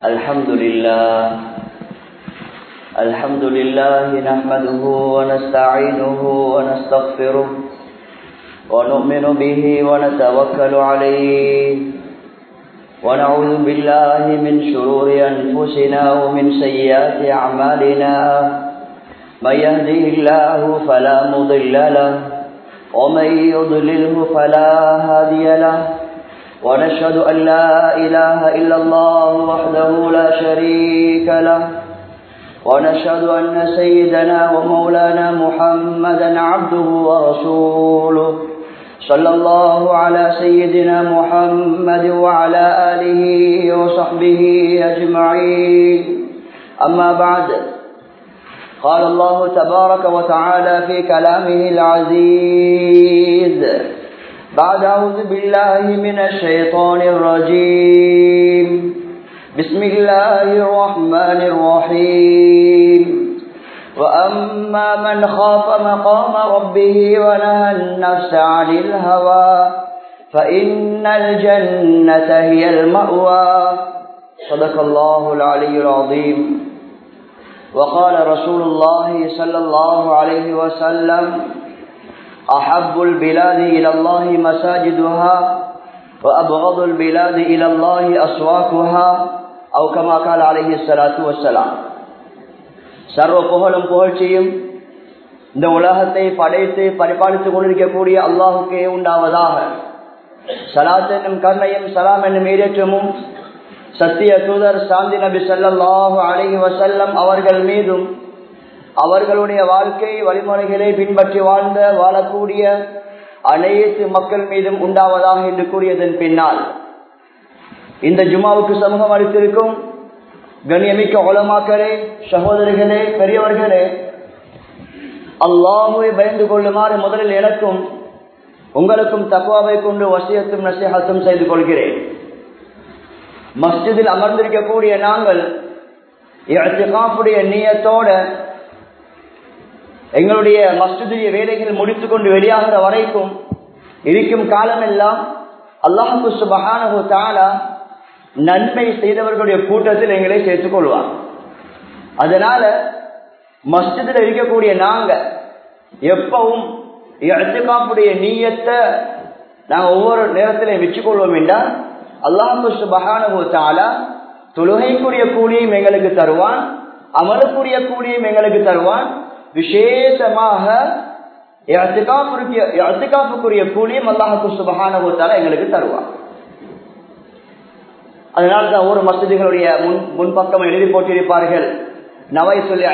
الحمد لله الحمد لله نحمده ونستعينه ونستغفره ونؤمن به ونتوكل عليه ونعوذ بالله من شرور أنفسنا ومن سيئات أعمالنا من يهده الله فلا مضل له ومن يضلله فلا هادي له ونشهد أن لا إله إلا الله وحده لا شريك له ونشهد أن سيدنا ومولانا محمدا عبده ورسوله صلى الله على سيدنا محمد وعلى آله وصحبه أجمعين أما بعد قال الله تبارك وتعالى في كلامه العزيز بعد أعوذ بالله من الشيطان الرجيم بسم الله الرحمن الرحيم وأما من خاف مقام ربه ونهى النفس عن الهوى فإن الجنة هي المأوى صدق الله العلي العظيم وقال رسول الله صلى الله عليه وسلم أحب البلاد إلى الله مساجدها وأبغض البلاد إلى الله أسواقها أو كما قال عليه الصلاة والسلام சர்வ புகழும் புகழ்ச்சியும் இந்த உலகத்தை படைத்து பரிபாலித்துக் கொண்டிருக்கக்கூடிய அல்லாஹுக்கே உண்டாவதாக சலாத் என்னும் கருணையும் சலாம் என்னும் ஈரேற்றமும் சத்திய தூதர் சாந்தி நபி சல்லாஹு அலஹி வசல்லம் அவர்கள் மீதும் அவர்களுடைய வாழ்க்கை வழிமுறைகளை பின்பற்றி வாழ்ந்த வாழக்கூடிய அனைத்து மக்கள் மீதும் உண்டாவதாக என்று கூறியதன் பின்னால் இந்த ஜுமாவுக்கு சமூகம் அளித்திருக்கும் கண்ணியமிக்க உலமாக்களே சகோதரிகளே பெரியவர்களே அல்லாஹுவை பயந்து கொள்ளுமாறு முதலில் எனக்கும் உங்களுக்கும் தக்குவாவை கொண்டு வசியத்தும் நசிஹத்தும் செய்து கொள்கிறேன் மஸ்ஜிதில் அமர்ந்திருக்கக்கூடிய நாங்கள் நீயத்தோட எங்களுடைய மஸ்ஜிதிய வேலைகள் முடித்துக் கொண்டு வெளியாகிற வரைக்கும் இருக்கும் காலமெல்லாம் அல்லாஹு சுபஹானு தாலா நன்மை செய்தவர்களுடைய கூட்டத்தில் எங்களை சேர்த்துக் கொள்வார் அதனால மஸ்ஜிதில் இருக்கக்கூடிய நாங்க எப்பவும் இடத்துக்காப்புடைய நீயத்தை நாங்க ஒவ்வொரு நேரத்திலையும் வச்சுக்கொள்வோம் என்றால் அல்லாஹு சுபஹானு தாலா தொழுகைக்குரிய கூலியும் எங்களுக்கு தருவான் அமலுக்குரிய கூலியும் எங்களுக்கு தருவான் விசேஷமாக இடத்துக்காப்புக்குரிய கூலியும் அல்லாஹு சுபஹானகுத்தால எங்களுக்கு தருவான் அதனால தான் ஒவ்வொரு மசதிகளுடைய முன் முன்பக்கம் எழுதி போட்டிருப்பார்கள் நவை சொல்லி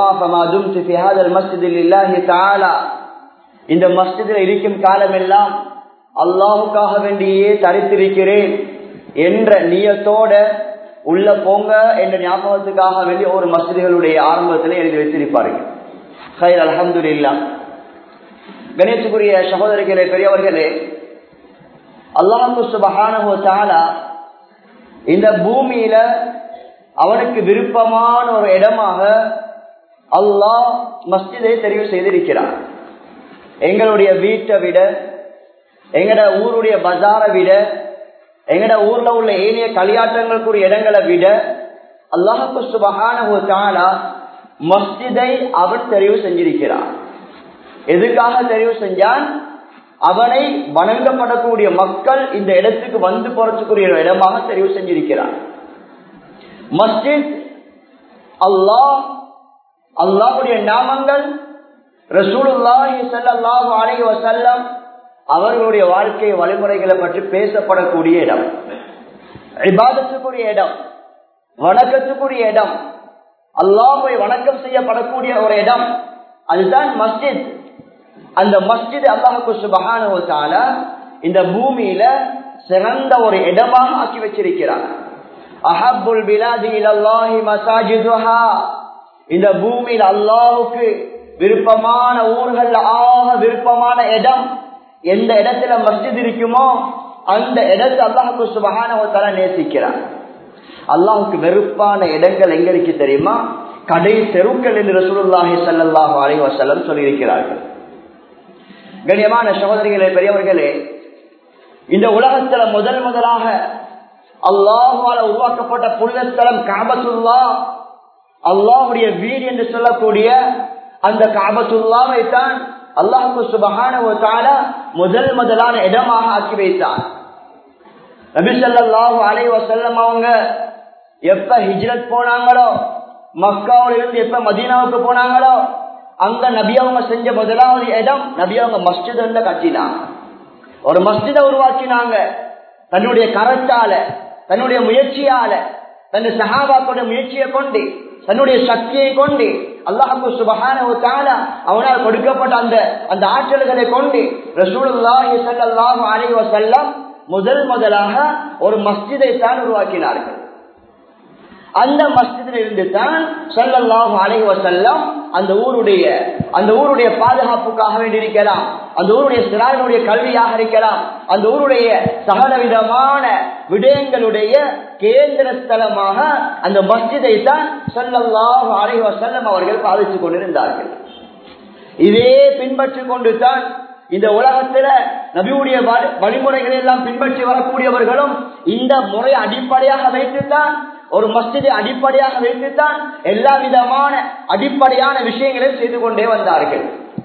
இந்த மஸ்ஜிதில் இருக்கும் காலமெல்லாம் அல்லாஹுக்காக வேண்டியே தரித்திருக்கிறேன் என்ற நியத்தோட உள்ள போங்க என்ற ஞாபகத்துக்காக வேண்டி ஒரு மஸ்ஜிதுகளுடைய ஆரம்பத்தில் எழுதி வைத்திருப்பார்கள் ஹைர் அலமது இல்லா கணேசுக்குரிய சகோதரிகளே பெரியவர்களே அல்லாஹு சுபஹானஹு தாலா இந்த பூமியில அவனுக்கு விருப்பமான ஒரு இடமாக அல்லாஹ் மஸ்ஜிதை தெரிவு செய்திருக்கிறான் எங்களுடைய வீட்டை விட எங்கட ஊருடைய பஜாரை விட எங்கட ஊர்ல உள்ள ஏனைய களியாட்டங்களுக்குரிய இடங்களை விட அல்லாஹு சுபஹானஹு தாலா மஸ்ஜிதை அவன் தெரிவு செஞ்சிருக்கிறான் எதுக்காக தெரிவு செஞ்சான் அவனை வணங்கப்படக்கூடிய மக்கள் இந்த இடத்துக்கு வந்து போறதுக்குரிய இடமாக தெரிவு செஞ்சிருக்கிறான் மஸ்ஜித் அல்லாஹ் அல்லாஹுடைய நாமங்கள் ரசூலுல்லாஹி ஸல்லல்லாஹு அலைஹி வஸல்லம் அவர்களுடைய வாழ்க்கை வழிமுறைகளை பற்றி பேசப்படக்கூடிய இடம் இபாதத்துக்குரிய இடம் வணக்கத்துக்குரிய இடம் அல்லாஹை வணக்கம் செய்யப்படக்கூடிய ஒரு இடம் அதுதான் மஸ்ஜித் அந்த மஸ்ஜித் அல்லாஹுக்கு சுபகான இந்த பூமியில சிறந்த ஒரு இடமாக ஆக்கி வச்சிருக்கிறார் அஹபுல் பிலாதி இலல்லாஹி மசாஜிதுஹா இந்த பூமியில் அல்லாஹுக்கு விருப்பமான ஊர்கள் ஆக விருப்பமான இடம் எந்த இடத்துல மஸ்ஜித் இருக்குமோ அந்த இடத்தை அல்லாஹுக்கு சுபகான நேசிக்கிறார் அல்லாஹுக்கு வெறுப்பான இடங்கள் எங்க இருக்கு தெரியுமா கடை தெருக்கள் என்று ரசூலுல்லாஹி ஸல்லல்லாஹு அலைஹி வஸல்லம் சொல்லியிருக்கிறார்கள் கண்ணியமான சகோதரிகளே பெரியவர்களே இந்த உலகத்துல முதல் முதலாக அல்லாஹால உருவாக்கப்பட்ட புனிதஸ்தலம் காபத்துல்லா அல்லாஹுடைய வீடு என்று சொல்லக்கூடிய அந்த காபத்துல்லாவை தான் அல்லாஹு சுபகான முதல் முதலான இடமாக ஆக்கி வைத்தார் நபிசல்லாஹு அலை வசல்லம் அவங்க எப்ப ஹிஜ்ரத் போனாங்களோ மக்காவில இருந்து எப்ப மதீனாவுக்கு போனாங்களோ அங்க நபி அவங்க செஞ்ச முதலாவது இடம் நபி அவங்க மஸ்ஜித் கட்டினாங்க ஒரு மஸ்ஜிதை உருவாக்கினாங்க தன்னுடைய கரத்தால தன்னுடைய முயற்சியால தன்னுடைய சகாபாக்களுடைய முயற்சியை கொண்டு தன்னுடைய சக்தியை கொண்டு அல்லாஹு சுபகான அவனால் கொடுக்கப்பட்ட அந்த அந்த ஆற்றல்களை கொண்டு ரசூலுல்லாஹி ஸல்லல்லாஹு அலைஹி வஸல்லம் முதல் முதலாக ஒரு மஸ்ஜிதை தான் உருவாக்கினார்கள் அந்த மஸ்ஜிதில் இருந்து தான் சொல்லல்லாஹு அலைஹி வஸல்லம் அந்த ஊருடைய அந்த ஊருடைய பாதுகாப்புக்காக வேண்டி இருக்கலாம் அந்த ஊருடைய சிறார்களுடைய கல்வியாக இருக்கலாம் அந்த ஊருடைய சகல விதமான விடயங்களுடைய கேந்திர ஸ்தலமாக அந்த மஸ்ஜிதை தான் சொல்லல்லாஹு அலைஹி வஸல்லம் அவர்கள் பாதித்துக் கொண்டிருந்தார்கள் இதே பின்பற்றி கொண்டு தான் இந்த உலகத்துல நபியுடைய வழிமுறைகளை எல்லாம் பின்பற்றி வரக்கூடியவர்களும் இந்த முறை அடிப்படையாக வைத்துத்தான் ஒரு மஸ்ஜிதை அடிப்படையாக வைத்துத்தான் எல்லா விதமான அடிப்படையான விஷயங்களையும் செய்து கொண்டே வந்தார்கள்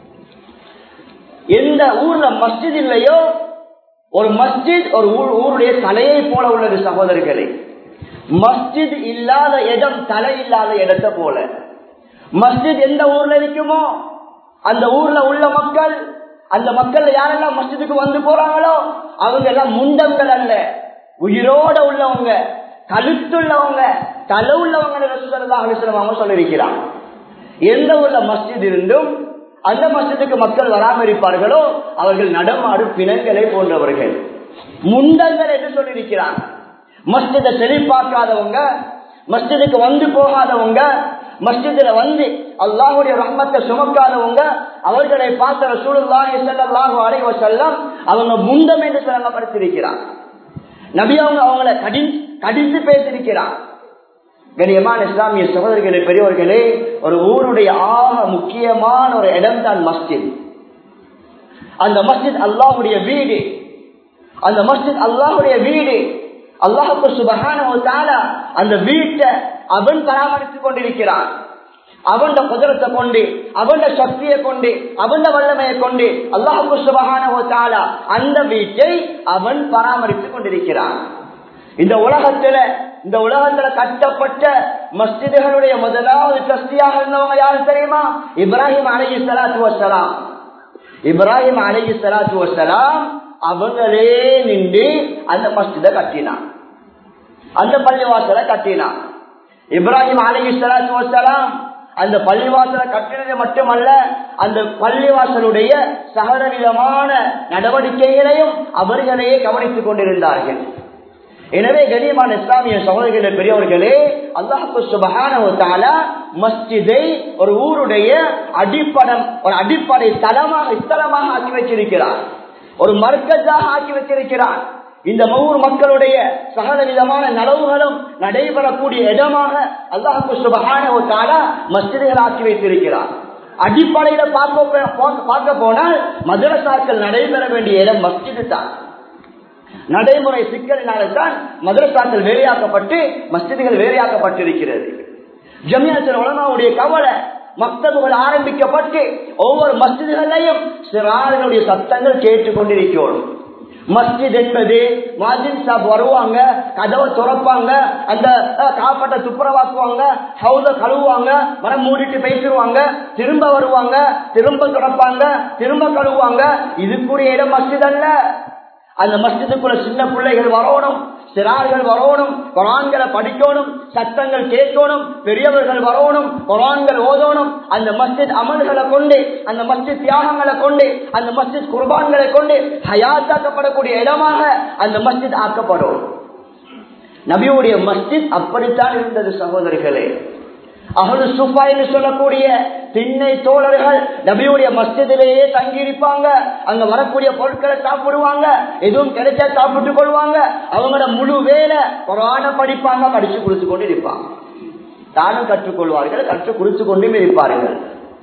எந்த ஊர்ல மஸ்ஜித் இல்லையோ ஒரு மஸ்ஜித் ஒரு ஊருடைய தலையை போல உள்ளது சகோதரர்களே மஸ்ஜித் இல்லாத இடம் தலை இல்லாத இடத்தை போல மஸ்ஜித் எந்த ஊர்ல இருக்குமோ அந்த ஊர்ல உள்ள மக்கள் அந்த மக்கள் யாரெல்லாம் மஸ்ஜிதுக்கு வந்து போறாங்களோ அவங்க எல்லாம் முண்டங்கள் அல்ல உயிரோட உள்ளவங்க கழுத்துள்ளவங்க தலை உள்ளவங்க சொல்லியிருக்கிறான் எந்த ஊர்ல மஸ்ஜித் இருந்தும் அந்த மஸ்ஜிதுக்கு மக்கள் வராம இருப்பார்களோ அவர்கள் நடமாடும் பிணங்களை போன்றவர்கள் முண்டங்கள் என்று சொல்லியிருக்கிறான் மஸ்ஜிதை செழிப்பாக்காதவங்க மஸ்ஜிதுக்கு வந்து போகாதவங்க மஸ்ஜிதுல வந்து அல்லாஹுடைய ரஹ்மத்தை சுமக்காதவங்க அவர்களை பார்த்த ரசூலுல்லாஹி ஸல்லல்லாஹு அலைஹி வஸல்லம் அவங்க முண்டம் என்று சொல்லப்படுத்திருக்கிறார் நபி அவங்க அவங்கள கடி கடித்து பேசியிருக்கிறார் கண்ணியமான இஸ்லாமிய சகோதரர்களே பெரியவர்களே ஒரு ஊருடைய ஆக முக்கியமான ஒரு இடம் தான் மஸ்ஜித் அந்த மஸ்ஜித் அல்லாஹுடைய வீடு அந்த மஸ்ஜித் அல்லாஹுடைய வீடு அல்லாஹுக்கு சுபகான அந்த வீட்டை அவன் பராமரித்துக் கொண்டிருக்கிறான் அவன் குதிரத்தை கொண்டு அவன் சக்தியை கொண்டு அவன் வல்லமையை கொண்டு அல்லாஹுக்கு சுபகான அந்த வீட்டை அவன் பராமரித்துக் கொண்டிருக்கிறான் இந்த உலகத்துல இந்த உலகத்துல கட்டப்பட்ட மஸ்ஜிதுகளுடைய முதலாவது சஸ்தியாக இருந்தவங்க யாரு தெரியுமா இப்ராஹிம் அலகி சலாத்து வசலாம் இப்ராஹிம் அலகி சலாத்து வசலாம் அவங்களே நின்று அந்த மஸ்ஜித கட்டினான் அந்த பள்ளிவாசலை கட்டினான் இப்ராஹிம் அலகி சலாத்து வசலாம் அந்த பள்ளிவாசலை கட்டினது மட்டுமல்ல அந்த பள்ளிவாசலுடைய சகலவிதமான நடவடிக்கைகளையும் அவர்களே கவனித்துக் கொண்டிருந்தார்கள் எனவே கனியமான இஸ்லாமிய சகோதரர்களே பெரியவர்களே அல்லாஹு சுபகான மஸ்ஜிதை ஒரு ஊருடைய அடிப்படம் ஒரு அடிப்படை தளமாக ஸ்தலமாக ஆக்கி வச்சிருக்கிறார் ஒரு மர்க்கத்தாக ஆக்கி வச்சிருக்கிறார் இந்த ஊர் மக்களுடைய சகல விதமான நலவுகளும் நடைபெறக்கூடிய இடமாக அல்லாஹு சுபகான மஸ்ஜிதுகள் ஆக்கி வைத்திருக்கிறார் அடிப்படையில பார்க்க பார்க்க போனால் மதரசாக்கள் நடைபெற வேண்டிய இடம் மஸ்ஜிது தான் நடைமுறை சிக்கலினால்தான் மதரசாக்கள் வேலையாக்கப்பட்டு மஸ்ஜிதுகள் வேலையாக்கப்பட்டிருக்கிறது ஜமியாசல் உலமாவுடைய கவலை மக்தபுகள் ஆரம்பிக்கப்பட்டு ஒவ்வொரு மஸ்ஜிதுகளையும் சிறார்களுடைய சத்தங்கள் கேட்டுக்கொண்டிருக்கிறோம் மஸ்ஜித் என்பது மாஜின் சாப் வருவாங்க கதவை துறப்பாங்க அந்த காப்பட்டை துப்புரவாக்குவாங்க ஹவுத கழுவுவாங்க மரம் மூடிட்டு பேசிடுவாங்க திரும்ப வருவாங்க திரும்ப துறப்பாங்க திரும்ப கழுவுவாங்க இதுக்குரிய இடம் மஸ்ஜித் அல்ல அந்த மஸ்ஜிதுக்குள்ள சின்ன பிள்ளைகள் வரணும் சிறார்கள் வரணும் குரான்களை படிக்கணும் சத்தங்கள் கேட்கணும் பெரியவர்கள் வரணும் குரான்கள் ஓதணும் அந்த மஸ்ஜித் அமல்களை கொண்டு அந்த மஸ்ஜித் தியாகங்களை கொண்டு அந்த மஸ்ஜித் குர்பான்களை கொண்டு ஹயாத்தாக்கப்படக்கூடிய இடமாக அந்த மஸ்ஜித் ஆக்கப்படும் நபியுடைய மஸ்ஜித் அப்படித்தான் இருந்தது சகோதரர்களே அகலு சுஃபா என்று சொல்லக்கூடிய திண்ணை தோழர்கள் நபியுடைய மஸ்ஜிதிலேயே தங்கி இருப்பாங்க அங்க வரக்கூடிய பொருட்களை சாப்பிடுவாங்க எதுவும் கிடைச்சா சாப்பிட்டு கொள்வாங்க அவங்களோட முழு வேலை குரான படிப்பாங்க படிச்சு குடிச்சு கொண்டு இருப்பாங்க தானும் கற்றுக்கொள்வார்கள் கற்றுக் குடிச்சு கொண்டும் இருப்பார்கள்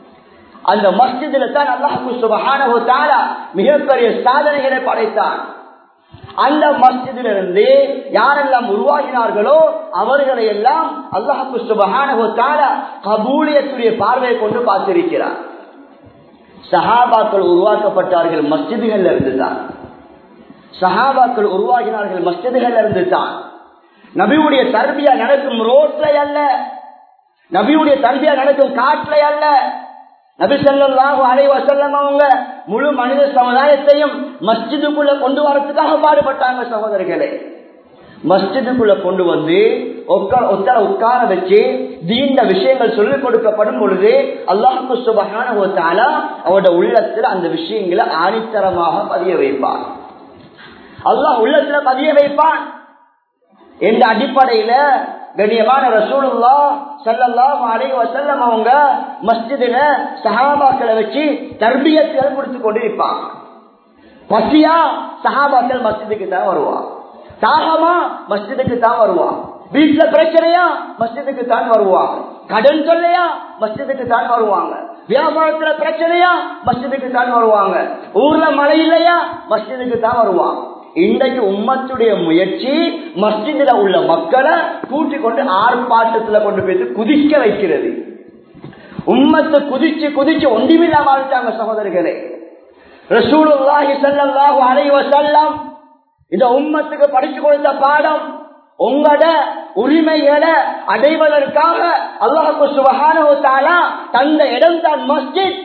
அந்த மஸ்ஜிதில் தான் அல்லாஹு சுபஹானஹு தஆலா மிகப்பெரிய சாதனைகளை படைத்தான் அந்த மஸ்ஜிதிலிருந்து யாரெல்லாம் உருவாகினார்களோ அவர்களை எல்லாம் அல்லாஹு சுபகான கபூலியத்துடைய பார்வையை கொண்டு பார்த்திருக்கிறார் சஹாபாக்கள் உருவாக்கப்பட்டார்கள் மஸ்ஜிதுகள்ல இருந்து தான் சஹாபாக்கள் உருவாகினார்கள் மஸ்ஜிதுகள்ல இருந்து தான் நபியுடைய தர்பியா நடக்கும் ரோட்ல அல்ல நபியுடைய தர்பியா நடக்கும் காட்டுல அல்ல நபி சொல்லாஹு அலைவ செல்லம் அவங்க முழு மனித சமுதாயத்தையும் மஸ்ஜிதுக்குள்ள கொண்டு வரதுக்காக பாடுபட்டாங்க சகோதரர்களே மஸ்ஜிதுக்குள்ள கொண்டு வந்து ஒத்தர உட்கார வச்சு தீண்ட விஷயங்கள் சொல்லிக் கொடுக்கப்படும் பொழுது அல்லாஹு சுபகான அவரோட உள்ளத்துல அந்த விஷயங்களை ஆணித்தரமாக பதிய வைப்பான் அல்லாஹ் உள்ளத்துல பதிய வைப்பான் என்ற அடிப்படையில கண்ணியமான ரசூலுல்லா சல்லல்லாஹு அலைஹி வஸல்லம் அவங்க மஸ்ஜிதுல சஹாபாக்களை வச்சு தர்பியத்துகள் கொடுத்து கொண்டிருப்பாங்க பசியா சஹாபாக்கள் மஸ்ஜிதுக்கு தான் வருவான் தாகமா மஸ்ஜிதுக்கு தான் வருவான் வீட்டுல பிரச்சனையா மஸ்ஜிதுக்கு தான் வருவாங்க கடன் சொல்லையா மஸ்ஜிதுக்கு தான் வருவாங்க வியாபாரத்துல பிரச்சனையா மஸ்ஜிதுக்கு தான் வருவாங்க ஊர்ல மழை இல்லையா மஸ்ஜிதுக்கு தான் வருவாங்க இன்றைக்கு உம்மத்துடைய முயற்சி மஸ்ஜிதில் உள்ள மக்களை கூட்டிக் கொண்டு ஆர்ப்பாட்டத்துல கொண்டு போய் குதிக்க வைக்கிறது உம்மத்தை குதிச்சு குதிச்சு ஒன்றுமில்லாம ஆழ்த்தாங்க சகோதரர்களே ரசூலுல்லாஹி ஸல்லல்லாஹு அலைஹி வஸல்லம் இந்த உம்மத்துக்கு படிச்சு கொடுத்த பாடம் உங்களோட உரிமைகளை அடைவதற்காக அல்லாஹு சுபஹானஹு தஆலா தந்த இடம் தான் மஸ்ஜித்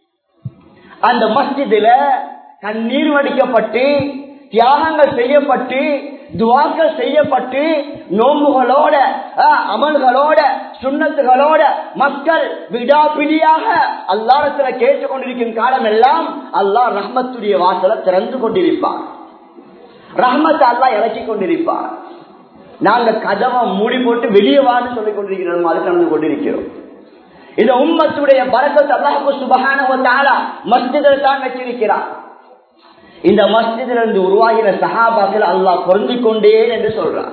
அந்த மஸ்ஜிதுல கண்ணீர் வடிக்கப்பட்டு தியாகங்கள் செய்யப்பட்டு துவாக்கள் செய்யப்பட்டு நோம்புகளோட அமல்களோட சுண்ணத்துகளோட மக்கள் விடாபிடியாக அல்லாடத்துல கேட்டுக்கொண்டிருக்கும் காலம் எல்லாம் அல்லாஹ் ரஹ்மத்துடைய வாசலை திறந்து கொண்டிருப்பார் ரஹ்மத் அல்லா இறக்கி கொண்டிருப்பார் நாங்க கதவை மூடி போட்டு வெளியே வான்னு சொல்லிக் கொண்டிருக்கிறோம் மாதிரி நடந்து கொண்டிருக்கிறோம் இந்த உம்மத்துடைய பரக்கத்து அல்லாஹு சுபகான மஸ்ஜிதில் தான் வச்சிருக்கிறார் இந்த மஸ்ஜிதில் இருந்து உருவாகின சஹாபாக்கள் அல்லாஹ் பொருந்திக் கொண்டேன் என்று சொல்றார்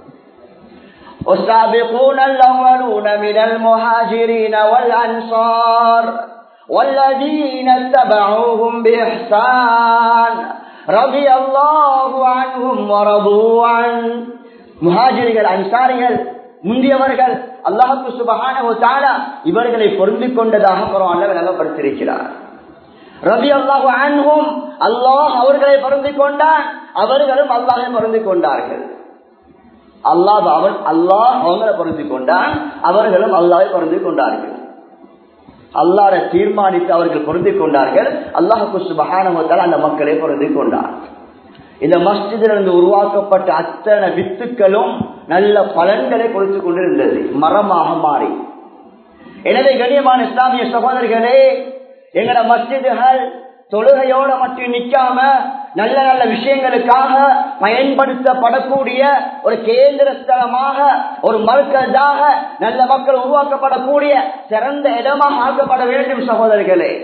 والسابقون الأولون من المهاجرين والأنصار والذين اتبعوهم بإحسان رضي الله عنهم ورضوا عنه முஹாஜிரிகள் அன்சாரிகள் முந்தியவர்கள் அல்லாஹு சுபஹான இவர்களை பொருந்திக் கொண்டதாக குரான்ல விளங்கப்படுத்தியிருக்கிறார் ரபி அல்லாஹு அன்ஹும் அல்லாஹ் அவர்களை பொருந்திக் கொண்டான் அவர்களும் அல்லாஹை பொருந்திக் கொண்டார்கள் அல்லாஹ் அவன் அல்லாஹ் அவங்களை பொருந்திக் கொண்டான் அவர்களும் அல்லாஹை பொருந்திக் கொண்டார்கள் அல்லாட தீர்மானித்து அவர்கள் பொருந்திக் கொண்டார்கள் அல்லாஹு சுபஹானவத்தால் அந்த மக்களை பொருந்திக் கொண்டார் இந்த மஸ்ஜிதிலிருந்து உருவாக்கப்பட்ட அத்தனை வித்துக்களும் நல்ல பலன்களை கொடுத்து கொண்டிருந்தது மரமாக மாறி எனவே கண்ணியமான இஸ்லாமிய சகோதரர்களே எங்கட மஸ்ஜிதுகள் தொழுகையோட மட்டும் நிக்காம நல்ல நல்ல விஷயங்களுக்காக பயன்படுத்தப்படக்கூடிய ஒரு கேந்திர ஸ்தலமாக ஒரு மருக்கதாக நல்ல மக்கள் உருவாக்கப்படக்கூடிய சிறந்த இடமாக ஆக்கப்பட வேண்டும் சகோதரர்களே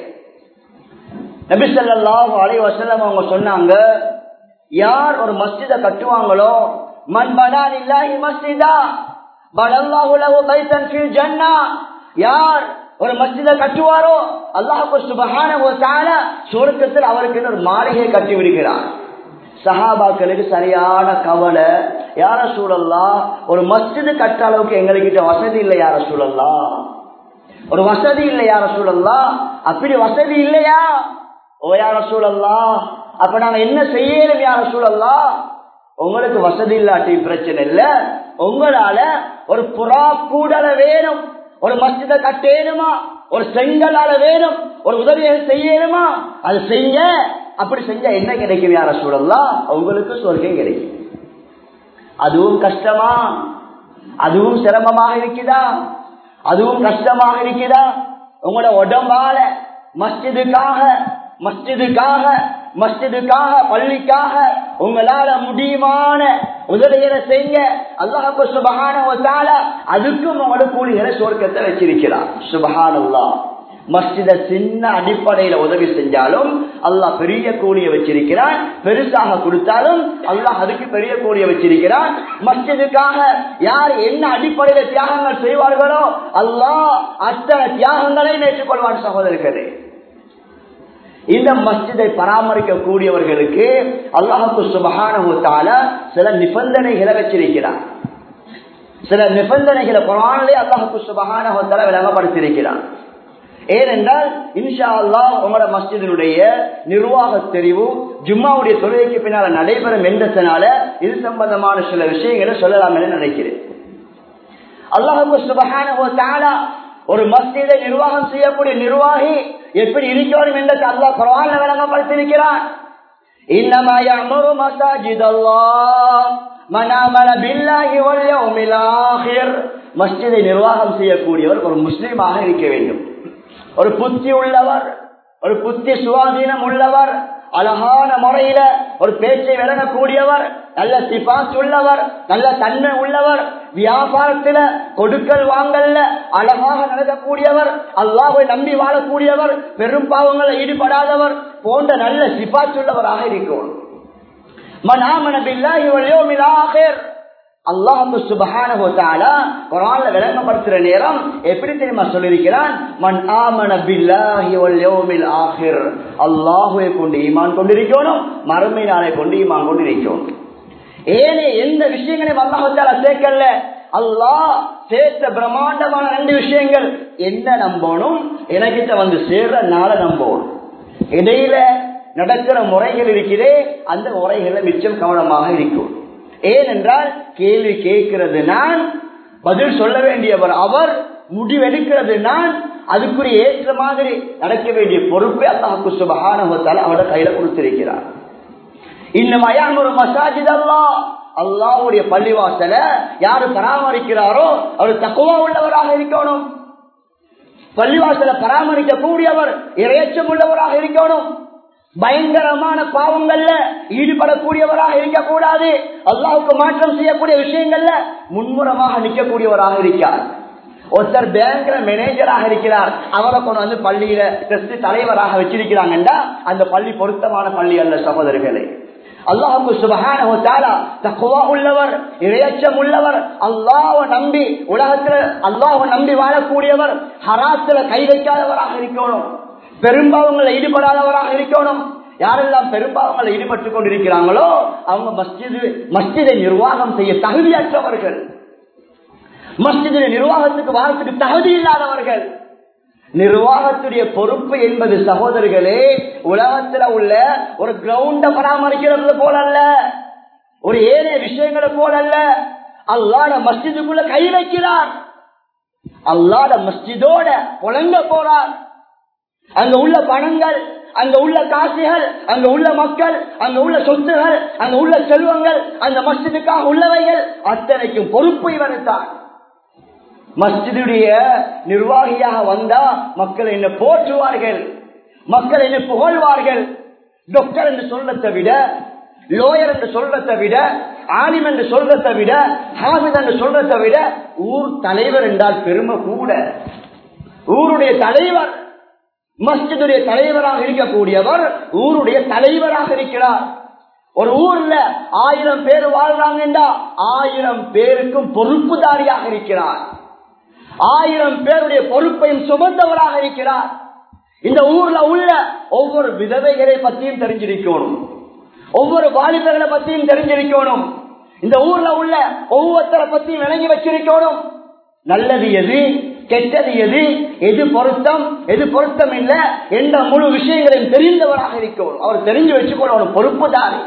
நபிசல்லாஹு அலை வசல்லம் அவங்க சொன்னாங்க யார் ஒரு மஸ்ஜித கட்டுவாங்களோ மண் படான் இல்லாஹி மஸ்ஜிதா படல்லாஹுலவு பைத்தன் ஃபில் ஜன்னா யார் ஒரு மஸ்ஜித கட்டுவாரோ அல்லாஹு சுபஹான சுருக்கத்தில் அவருக்கு ஒரு மாளிகையை கட்டி விடுகிறார் சஹாபாக்களுக்கு சரியான கவலை யார சூழல்லா ஒரு மஸ்ஜிது கட்ட அளவுக்கு எங்ககிட்ட வசதி இல்லை யார சூழல்லா ஒரு வசதி இல்லை யார சூழல்லா அப்படி வசதி இல்லையா ஓ யார சூழல்லா அப்ப நாங்க என்ன செய்யணும் யார சூழல்லா உங்களுக்கு வசதி இல்லாட்டி பிரச்சனை இல்ல உங்களால ஒரு புறா கூடல வேணும் ஒரு மஸ்ஜித கட்டேனுமா ஒரு செங்கலால வேணும் ஒரு உதவியை செய்யணுமா அது செய்ய அப்படி செஞ்சா என்ன கிடைக்கும் யார சூழல்லாம் உங்களுக்கு சொர்க்கம் கிடைக்கும் அதுவும் கஷ்டமா அதுவும் சிரமமாக இருக்குதா அதுவும் கஷ்டமாக இருக்குதா உங்களோட உடம்பால மஸ்ஜிதுக்காக மஸ்ஜிதுக்காக மஸ்ஜிதுக்காக பள்ளிக்காக உங்களால முடியுமான உதவிகளை செய்ய அல்லாஹு சுபகான அதுக்கும் உங்களோட கூலிகளை சுவர்க்கத்தை வச்சிருக்கிறார் சுபகானல்லா மஸ்ஜித சின்ன அடிப்படையில உதவி செஞ்சாலும் அல்லாஹ் பெரிய கூலியை வச்சிருக்கிறான் பெருசாக கொடுத்தாலும் அல்லாஹ் அதுக்கு பெரிய கூலியை வச்சிருக்கிறான் மஸ்ஜிதுக்காக யார் என்ன அடிப்படையில தியாகங்கள் செய்வார்களோ அல்லாஹ் அத்தனை தியாகங்களை ஏற்றுக்கொள்வான் சகோதரர்களே இந்த மஸ்ஜிதை பராமரிக்க கூடியவர்களுக்கு அல்லாஹு சுபகான சில நிபந்தனைகளை வச்சிருக்கிறார் சில நிபந்தனைகளை குரானிலே அல்லாஹு சுபகான விளங்கப்படுத்தியிருக்கிறார் ஏனென்றால் இன்ஷா அல்லாஹ் உங்களோட மஸ்ஜிதினுடைய நிர்வாக தெரிவு ஜும்மாவுடைய தொழுகைக்கு பின்னால நடைபெறும் என்றதுனால இது சம்பந்தமான சில விஷயங்களை சொல்லலாம் என நினைக்கிறேன் அல்லாஹு சுபகான ஒரு மஸ்ஜிதை நிர்வாகம் செய்யக்கூடிய நிர்வாகி எப்படி இருக்கணும் என்று அல்லாஹ் குரான் விளங்கப்படுத்தியிருக்கிறான் இன்னமா يعمر مساجد الله من آمن بالله واليوم الآخر மஸ்ஜிதை நிர்வாகம் செய்யக்கூடியவர் ஒரு முஸ்லீமாக இருக்க வேண்டும் ஒரு புத்தி உள்ளவர் ஒரு புத்தி சுவாதீனம் உள்ளவர் அழகான முறையில ஒரு பேச்சை விளங்கக்கூடியவர் நல்ல சிபாஸ் உள்ளவர் நல்ல தன்மை உள்ளவர் வியாபாரத்துல கொடுக்கல் வாங்கல்ல அழகாக நடக்கக்கூடியவர் அல்லாஹை நம்பி வாழக்கூடியவர் பெரும் பாவங்களில் ஈடுபடாதவர் போன்ற நல்ல சிபாஸ் உள்ளவராக இருக்கும் மனாமன பில்லாஹி வல்யோமில் ஆகிர் அல்லாஹு சுபஹானஹு தஆலா குர்ஆன்ல விளங்கப்படுத்துற நேரம் எப்படி தெரியுமா சொல்லியிருக்கிறான் மன் ஆமன பில்லாஹி வல் யௌமில் ஆகிர் அல்லாஹ்வை கொண்டு ஈமான் கொண்டிருக்கணும் மறுமை நாளை கொண்டு ஈமான் கொண்டிருக்கணும் ஏனே எந்த விஷயங்களையும் அல்லாஹு தஆலா சேர்க்கல அல்லாஹ் சேர்த்த பிரம்மாண்டமான ரெண்டு விஷயங்கள் என்ன நம்பணும் எனக்கிட்ட வந்து சேர்ற நாளை நம்பணும் இடையில நடக்கிற முறைகள் இருக்கிறே அந்த முறைகள்ல மிச்சம் கவனமாக இருக்கும் ஏனென்றால் கேள்வி கேட்கிறது நான் பதில் சொல்ல வேண்டியவர் அவர் முடிவெடுக்கிறது நான் அதுக்குரிய ஏற்ற மாதிரி நடக்க வேண்டிய பொறுப்பை அல்லாஹு சுபகானவத்தால் அவட கையில கொடுத்திருக்கிறார் இன்னும் அயான் ஒரு மசாஜித் அல்லா அல்லாவுடைய பள்ளிவாசல யாரு பராமரிக்கிறாரோ அவர் தக்குவா உள்ளவராக இருக்கணும் பள்ளிவாசல பராமரிக்க கூடியவர் இறையச்சம் உள்ளவராக இருக்கணும் பயங்கரமான பாவங்கள்ல ஈடுபடக்கூடியவராக இருக்கக்கூடாது அல்லாவுக்கு மாற்றம் செய்யக்கூடிய விஷயங்கள்ல முன்முறமாக நிற்கக்கூடியவராக இருக்கார் ஒருத்தர் பேங்க்ல மேனேஜராக இருக்கிறார் அவரை கொண்டு வந்து பள்ளியில டெஸ்ட் தலைவராக வச்சிருக்கிறாங்கண்டா அந்த பள்ளி பொருத்தமான பள்ளி அல்ல சகோதரர்களே அல்லாஹு சுபகான தக்குவா உள்ளவர் இரையச்சம் உள்ளவர் அல்லாஹ நம்பி உலகத்துல அல்லாஹ நம்பி வாழக்கூடியவர் ஹராத்துல கை வைக்காதவராக இருக்கணும் பெரும்பாவங்களை ஈடுபடாதவராக இருக்கணும் யாரெல்லாம் பெரும்பாவங்களை ஈடுபட்டுக் கொண்டிருக்கிறாங்களோ அவங்க மஸ்ஜிது மஸ்ஜிதை நிர்வாகம் செய்ய தகுதியற்றவர்கள் மஸ்ஜிதின் நிர்வாகத்துக்கு வாரத்துக்கு தகுதி இல்லாதவர்கள் நிர்வாகத்துடைய பொறுப்பு என்பது சகோதரர்களே உலகத்துல உள்ள ஒரு கிரவுண்ட பராமரிக்கிறது போல அல்ல ஒரு ஏனைய விஷயங்களை போல அல்ல அல்லாட மஸ்ஜிதுக்குள்ள கை வைக்கிறார் அல்லாட மஸ்ஜிதோட புலங்க போறார் அங்க உள்ள பணங்கள் அங்க உள்ள காசுகள் அங்க உள்ள மக்கள் அங்க உள்ள சொத்துகள் அங்க உள்ள செல்வங்கள் அந்த மஸ்ஜிதுக்காக உள்ளவைகள் அத்தனைக்கும் பொறுப்பு இவர்தான் மஸ்ஜிதுடைய நிர்வாகியாக வந்தா மக்கள் என்ன போற்றுவார்கள் மக்கள் என்ன புகழ்வார்கள் டாக்டர் என்று சொல்றதை விட லோயர் என்று சொல்றதை விட ஆலிம் என்று சொல்றதை விட ஹாமித் என்று சொல்றதை விட ஊர் தலைவர் என்றால் பெருமை கூட ஊருடைய தலைவர் மஸ்ஜிதுடைய தலைவராக இருக்கக்கூடியவர் ஊருடைய தலைவராக இருக்கிறார் ஒரு ஊர்ல ஆயிரம் பேர் வாழ்றாங்கன்றா ஆயிரம் பேருக்கும் பொறுப்புதாரியாக இருக்கிறார் ஆயிரம் பேருடைய பொறுப்பையும் சுமந்தவராக இருக்கிறார் இந்த ஊர்ல உள்ள ஒவ்வொரு விதவைகளை பத்தியும் தெரிஞ்சிருக்கணும் ஒவ்வொரு வாலிபர்களை பத்தியும் தெரிஞ்சிருக்கணும் இந்த ஊர்ல உள்ள ஒவ்வொருத்தரை பத்தியும் விளங்கி வச்சிருக்கணும் நல்லது எது கெட்டது எது எது பொருத்தம் எது பொருத்தம் இல்ல என்ற முழு விஷயங்களையும் தெரிந்தவராக இருக்கணும் அவர் தெரிஞ்சு வச்சுக்கொள்ளணும் பொறுப்புதாரி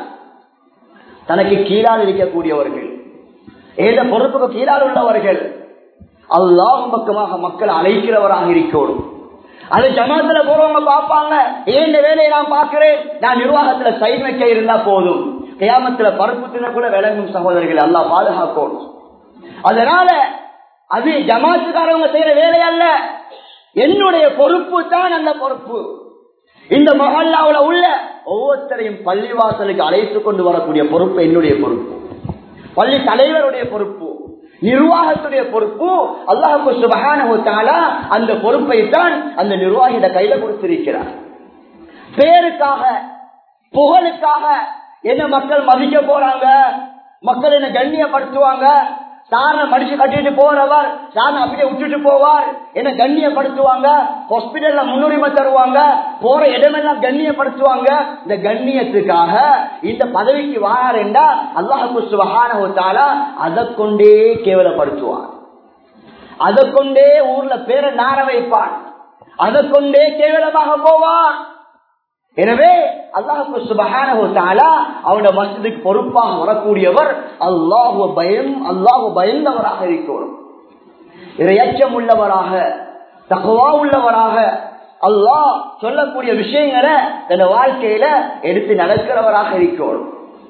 தனக்கு கீழால் இருக்கக்கூடியவர்கள் ஏத பொறுப்புக்கு கீழால் உள்ளவர்கள் அல்லாஹ் பக்கமாக மக்கள் அழைக்கிறவராக இருக்கணும் அது ஜமாத்துல போறவங்க பார்ப்பாங்க ஏன் வேலையை நான் பார்க்கிறேன் நான் நிர்வாகத்துல சைன் வைக்க இருந்தா போதும் கியாமத்துல பருப்பு தின கூட விளங்கும் சகோதரர்கள் அல்லா பாதுகாக்கணும் அதனால அது ஜமாத்துக்காரவங்க செய்யற வேலை அல்ல என்னுடைய பொறுப்பு தான் அந்த பொறுப்பு இந்த மஹல்லாவுல உள்ள ஒவ்வொருத்தரையும் பள்ளிவாசலுக்கு அழைத்து கொண்டு வரக்கூடிய பொறுப்பு என்னுடைய பொறுப்பு பள்ளி தலைவருடைய பொறுப்பு நிர்வாகத்துடைய பொறுப்பு அல்லாஹு சுபகான அந்த பொறுப்பை தான் அந்த நிர்வாகிட கையில கொடுத்திருக்கிறார் பேருக்காக புகழுக்காக என்ன மக்கள் மதிக்க போறாங்க மக்கள் என்ன கண்ணியப்படுத்துவாங்க சாரண மடிச்சு கட்டிட்டு போறவர் சாரண அப்படியே விட்டுட்டு போவார் என்ன கண்ணியப்படுத்துவாங்க ஹாஸ்பிட்டல்ல முன்னுரிமை தருவாங்க போற இடமெல்லாம் கண்ணியப்படுத்துவாங்க இந்த கண்ணியத்துக்காக இந்த பதவிக்கு வாரேண்டா அல்லாஹு சுபஹான அதை கொண்டே கேவலப்படுத்துவான் அதை கொண்டே ஊர்ல பேரை நார வைப்பான் அதை கொண்டே கேவலமாக போவான் எனவே அல்லாஹு சுபஹானா அவனோட மசிதுக்கு பொறுப்பாக வரக்கூடியவர் அல்லாஹு பயம் அல்லாஹு பயந்தவராக இருக்கணும் இரையச்சம் உள்ளவராக தகவா உள்ளவராக அல்லாஹ் சொல்லக்கூடிய விஷயங்களை தன் வாழ்க்கையில எடுத்து நடக்கிறவராக இருக்கணும்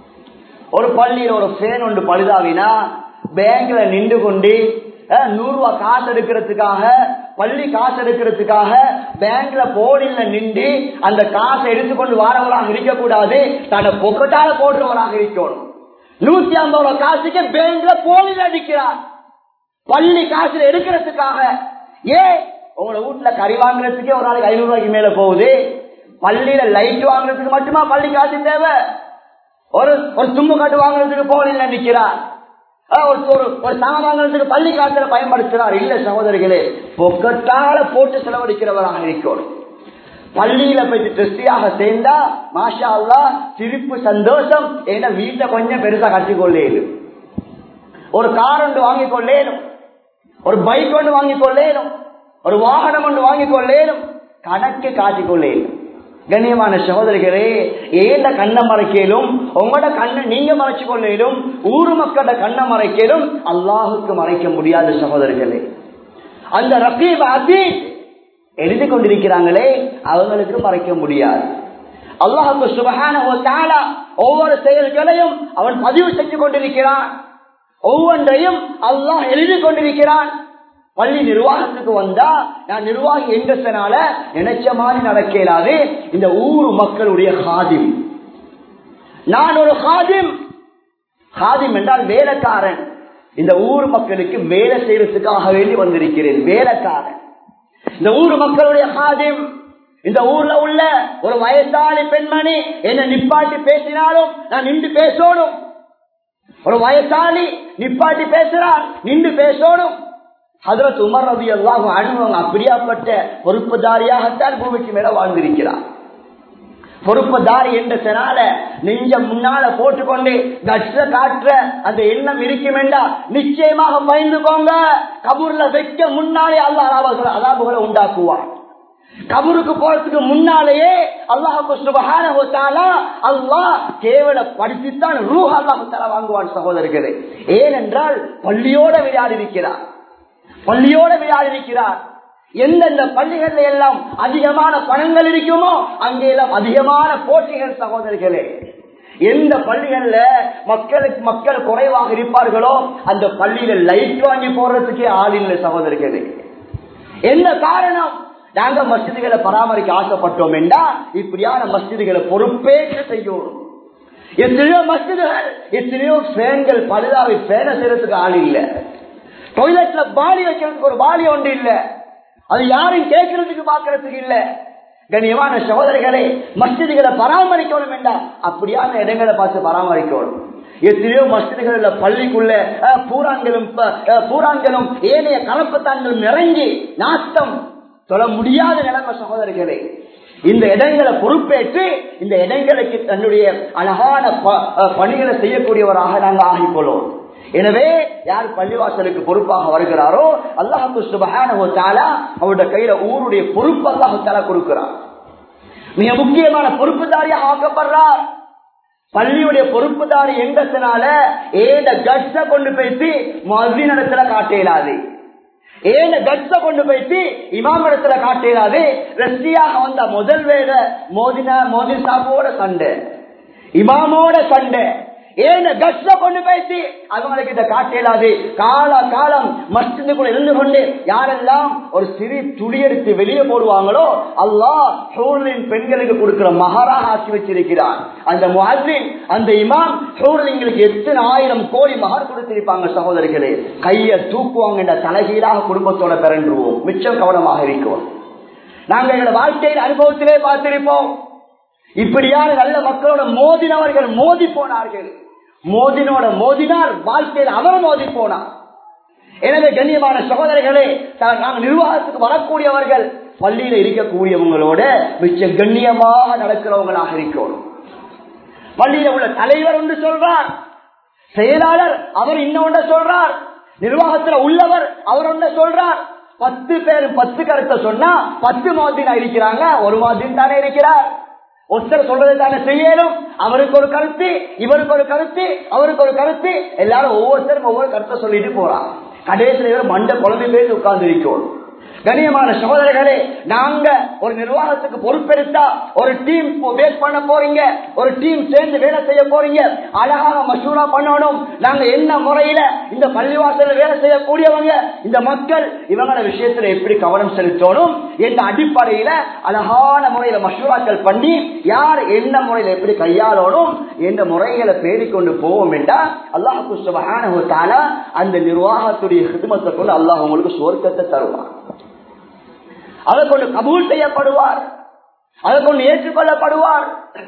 ஒரு பள்ளியில் ஒரு ஃபேன் ஒன்று பழுதாவினா பேங்க்ல நின்று கொண்டு நூறு ரூபாய் காசு எடுக்கிறதுக்காக பள்ளி காசு எடுக்கிறதுக்காக பேங்க்ல போடில நின்று அந்த காசை எடுத்துக்கொண்டு வாரவராக இருக்கக்கூடாது தன்னை பொக்கட்டால போடுறவராக இருக்கணும் நூத்தி ஐம்பது ரூபாய் காசுக்கு பேங்க்ல போலில் அடிக்கிறார் பள்ளி காசுல எடுக்கிறதுக்காக ஏன் உங்களோட வீட்டுல கறி வாங்குறதுக்கே ஒரு நாளைக்கு ஐநூறு ரூபாய்க்கு மேல போகுது பள்ளியில லைட் வாங்குறதுக்கு மட்டுமா பள்ளி காசு தேவை ஒரு ஒரு தும்பு காட்டு வாங்குறதுக்கு போலில் நிற்கிறார் ஒரு ஒரு சாணம் வாங்குறதுக்கு பள்ளி காசுல பயன்படுத்துறார் இல்ல சகோதரிகளே பொக்கட்டால போட்டு செலவழிக்கிறவராக இருக்கணும் பள்ளியில போயிட்டு திருப்தியாக சேர்ந்தா மாஷா அல்லா சிரிப்பு சந்தோஷம் ஏன்னா வீட்டை கொஞ்சம் பெருசா கட்டிக்கொள்ளேனும் ஒரு கார் ஒன்று வாங்கிக் கொள்ளேனும் ஒரு பைக் ஒன்று வாங்கிக் கொள்ளேனும் ஒரு வாகனம் ஒன்று வாங்கிக் கொள்ளேனும் கணக்கு காட்டிக் கொள்ளேனும் கண்ணியமான சகோதரிகளே ஏந்த கண்ணை மறைக்கலும் உங்களோட கண்ணை நீங்க மறைச்சு கொள்ளலும் ஊரு மக்களோட கண்ணை மறைக்கலும் அல்லாஹுக்கு மறைக்க முடியாத சகோதரிகளே அந்த ரகீப் அதீத் எழுதி கொண்டிருக்கிறாங்களே அவங்களுக்கு மறைக்க முடியாது அல்லாஹுக்கு சுபகான ஒவ்வொரு செயல்களையும் அவன் பதிவு செஞ்சு கொண்டிருக்கிறான் ஒவ்வொன்றையும் அல்லாஹ் எழுதி கொண்டிருக்கிறான் பள்ளி நிர்வாகத்துக்கு வந்தா நான் நிர்வாகி எங்கனால நினைச்ச மாதிரி நடக்கலாது இந்த ஊர் மக்களுடைய ஹாதிம் நான் ஒரு ஹாதிம் ஹாதிம் என்றால் வேலைக்காரன் இந்த ஊர் மக்களுக்கு வேலை செய்யறதுக்காக வேண்டி வந்திருக்கிறேன் வேலைக்காரன் இந்த ஊர் மக்களுடைய ஹாதிம் இந்த ஊர்ல உள்ள ஒரு வயசாளி பெண்மணி என்ன நிப்பாட்டி பேசினாலும் நான் நின்று பேசணும் ஒரு வயசாளி நிப்பாட்டி பேசுறார் நின்று பேசணும் ஹதரத் உமர் ரவி அல்லாஹ் அனுபவம் அப்படியாப்பட்ட பொறுப்புதாரியாகத்தான் பூமிக்கு மேல வாழ்ந்திருக்கிறார் பொறுப்புதாரி என்றனால நெஞ்ச முன்னால போட்டுக்கொண்டு கஷ்ட காற்ற அந்த எண்ணம் இருக்கும் என்றா நிச்சயமாக பயந்துக்கோங்க கபூர்ல வைக்க முன்னாலே அல்லாஹ் அதாபுகளை உண்டாக்குவார் கபருக்கு போறதுக்கு முன்னாலேயே அல்லாஹு அல்லாஹ் கேவலப்படுத்தித்தான் ரூஹ் அல்லாஹு வாங்குவான் சகோதரர்களே ஏனென்றால் பள்ளியோட விளையாடி இருக்கிறார் பள்ளியோட விளையாடி இருக்கிறார் எந்தெந்த பள்ளிகள்ல எல்லாம் அதிகமான பணங்கள் இருக்குமோ அங்கே எல்லாம் அதிகமான போட்டிகள் சகோதரர்களே எந்த பள்ளிகள்ல மக்களுக்கு மக்கள் குறைவாக இருப்பார்களோ அந்த பள்ளியில லைட் வாங்கி போடுறதுக்கே ஆள் இல்லை சகோதரர்களே என்ன காரணம் நாங்க மசிதிகளை பராமரிக்க ஆசைப்பட்டோம் என்றா இப்படியான மசிதிகளை பொறுப்பேற்று செய்யணும் எத்தனையோ மசிதுகள் எத்தனையோ ஃபேன்கள் பழுதாவை ஃபேனை செய்யறதுக்கு ஆள் இல்லை டொய்லெட்ல பாலி வைக்கிறதுக்கு ஒரு பாலி ஒன்று இல்ல அது யாரும் கேட்கறதுக்கு பாக்குறதுக்கு இல்ல கண்ணியமான சகோதரிகளே மஸ்ஜிதுகளை பராமரிக்கணும் வேண்டாம் அப்படியான இடங்களை பார்த்து பராமரிக்கணும் எத்தனையோ மஸ்ஜிதுகள் பள்ளிக்குள்ள பூரான்களும் பூரான்களும் ஏனைய கலப்பத்தான்களும் இறங்கி நாட்டம் சொல்ல முடியாத நிலைமை சகோதரிகளே இந்த இடங்களை பொறுப்பேற்று இந்த இடங்களுக்கு தன்னுடைய அழகான பணிகளை செய்யக்கூடியவராக நாங்கள் ஆகிக்கொள்வோம் எனவே யார் பள்ளிவாசலுக்கு பொறுப்பாக வருகிறாரோ அல்லாஹு சுபகான அவருடைய கையில ஊருடைய பொறுப்பு அல்லாஹு தாலா கொடுக்கிறார் மிக முக்கியமான பொறுப்புதாரியாக ஆக்கப்படுறார் பள்ளியுடைய பொறுப்புதாரி எங்கத்தினால ஏத கட்ஸ கொண்டு போயிட்டு மதின இடத்துல காட்டேலாது ஏன கட்ஸ கொண்டு போயிட்டு இமாம் இடத்துல காட்டேலாது ரஷ்டியாக வந்த முதல் வேட மோதினா மோதி சாப்போட சண்டை இமாமோட சண்டை ஏன கஷ்ட கொண்டு பேசி அவங்களுக்கு இதை காட்டலாது கால காலம் மஸ்ஜிதுக்குள்ள இருந்து கொண்டு யாரெல்லாம் ஒரு சிறு துளி எடுத்து வெளியே போடுவாங்களோ அல்லாஹ் சூழலின் பெண்களுக்கு கொடுக்கிற மகாராக ஆக்கி வச்சிருக்கிறார் அந்த முஹின் அந்த இமாம் சூழலிங்களுக்கு எத்தனை ஆயிரம் கோடி மகர் கொடுத்திருப்பாங்க சகோதரிகளே கையை தூக்குவாங்க என்ற தலைகீழாக குடும்பத்தோட பிறண்டுருவோம் மிச்சம் கவனமாக இருக்கிறோம் நாங்கள் எங்களோட வாழ்க்கையில் அனுபவத்திலே பார்த்திருப்போம் இப்படியான நல்ல மக்களோட மோதினவர்கள் மோதி போனார்கள் மோதினோட மோதினார் வாழ்க்கையில் அவர் மோதி போனார் எனவே கண்ணியமான சகோதரர்களே த- நாங்கள் நிர்வாகத்துக்கு வரக்கூடியவர்கள் பள்ளியில இருக்கக்கூடியவங்களோட மிச்ச கண்ணியமாக நடக்கிறவங்களாக இருக்கணும் பள்ளியில உள்ள தலைவர் ஒன்று சொல்றார் செயலாளர் அவர் இன்னொன்று சொல்றார் நிர்வாகத்துல உள்ளவர் அவர் ஒன்று சொல்றார் பத்து பேர் பத்து கருத்தை சொன்னா பத்து மாதினா இருக்கிறாங்க ஒரு மாதிரி தானே இருக்கிறார் ஒருத்தர் சொல்றது தானே செய்யணும் அவருக்கு ஒரு கருத்து இவருக்கு ஒரு கருத்து அவருக்கு ஒரு கருத்து எல்லாரும் ஒவ்வொருத்தரும் ஒவ்வொரு கருத்தை சொல்லிட்டு போறான் கடைசியில் இவர் மண்ட குழம்பு பேசி உட்கார்ந்து இருக்கணும் கண்ணியமான சகோதரர்களே நாங்க ஒரு நிர்வாகத்துக்கு பொறுப்பெடுத்தா ஒரு டீம் பேஸ் பண்ண போறீங்க ஒரு டீம் சேர்ந்து வேலை செய்ய போறீங்க அழகாக மசூரா பண்ணணும் நாங்க என்ன முறையில இந்த பள்ளிவாசல வேலை செய்யக்கூடியவங்க இந்த மக்கள் இவங்கள விஷயத்துல எப்படி கவனம் செலுத்தணும் என்ற அடிப்படையில அழகான முறையில மசூராக்கள் பண்ணி யார் என்ன முறையில எப்படி கையாளணும் என்ற முறைகளை பேடிக்கொண்டு போவோம் என்றால் அல்லாஹு சுபஹானஹு தஆலா அந்த நிர்வாகத்துடைய ஹிதமத்தை கொண்டு அல்லாஹ் உங்களுக்கு சுவர்க்கத்தை தருவார் அதை கொண்டு கபூல் செய்யப்படுவார் அதை கொண்டு ஏற்றுக்கொள்ளப்படுவார்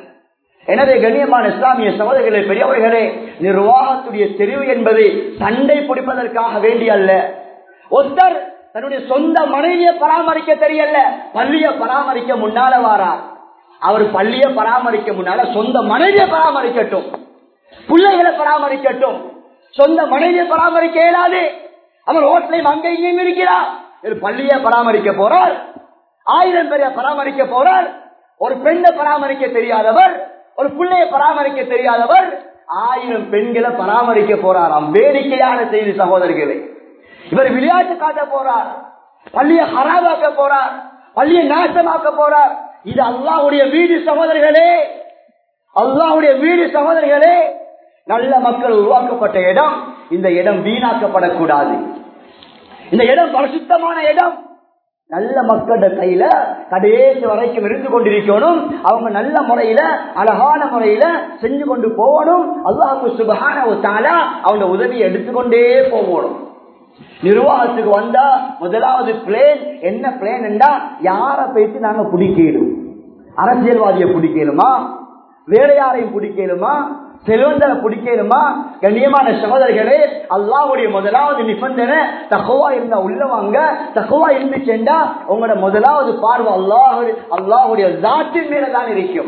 எனவே கண்ணியமான இஸ்லாமிய சகோதரர்களே பெரியவர்களே நிர்வாகத்துடைய தெரிவு என்பது சண்டை பிடிப்பதற்காக வேண்டி அல்ல ஒருத்தர் தன்னுடைய சொந்த மனைவியை பராமரிக்க தெரியல பள்ளியை பராமரிக்க முன்னால வாரார் அவர் பள்ளியை பராமரிக்க முன்னால சொந்த மனைவியை பராமரிக்கட்டும் பிள்ளைகளை பராமரிக்கட்டும் சொந்த மனைவியை பராமரிக்க இயலாது அவர் ரோட்லையும் அங்கே இங்கேயும் இருக்கிறார் ஒரு பள்ளியை பராமரிக்க போறார் ஆயிரம் பேரை பராமரிக்க போறார் ஒரு பெண்ணை பராமரிக்க தெரியாதவர் ஒரு பிள்ளையை பராமரிக்க தெரியாதவர் ஆயிரம் பெண்களை பராமரிக்க போறாராம் வேடிக்கையான செய்தி சகோதரிகளே இவர் விளையாட்டு காட்ட போறார் பள்ளியை ஹராபாக்க போறார் பள்ளியை நாசமாக்க போறார் இது அல்லாஹ்வுடைய வீடு சகோதரர்களே அல்லாஹ்வுடைய வீடு சகோதரர்களே நல்ல மக்கள் உருவாக்கப்பட்ட இடம் இந்த இடம் வீணாக்கப்படக்கூடாது இந்த இடம் பரிசுத்தமான இடம் நல்ல மக்களோட கையில கடைசி வரைக்கும் இருந்து கொண்டிருக்கணும் அவங்க நல்ல முறையில அழகான முறையில செஞ்சு கொண்டு போகணும் அல்லாஹு சுபகான அவங்க உதவியை எடுத்துக்கொண்டே போகணும் நிர்வாகத்துக்கு வந்தா முதலாவது பிளேன் என்ன பிளேன் என்றா யார போயிட்டு நாங்க பிடிக்கணும் அரசியல்வாதியை பிடிக்கணுமா வேற யாரையும் பிடிக்கணுமா செல்வந்தரை பிடிக்கணுமா கண்ணியமான சகோதரர்களே அல்லாவுடைய முதலாவது நிபந்தனை தகவா இருந்தா உள்ளவாங்க தகவா இருந்துச்சேண்டா உங்களோட முதலாவது பார்வை அல்லாஹ் அல்லாஹுடைய தாட்டின் மேலதான் இருக்கும்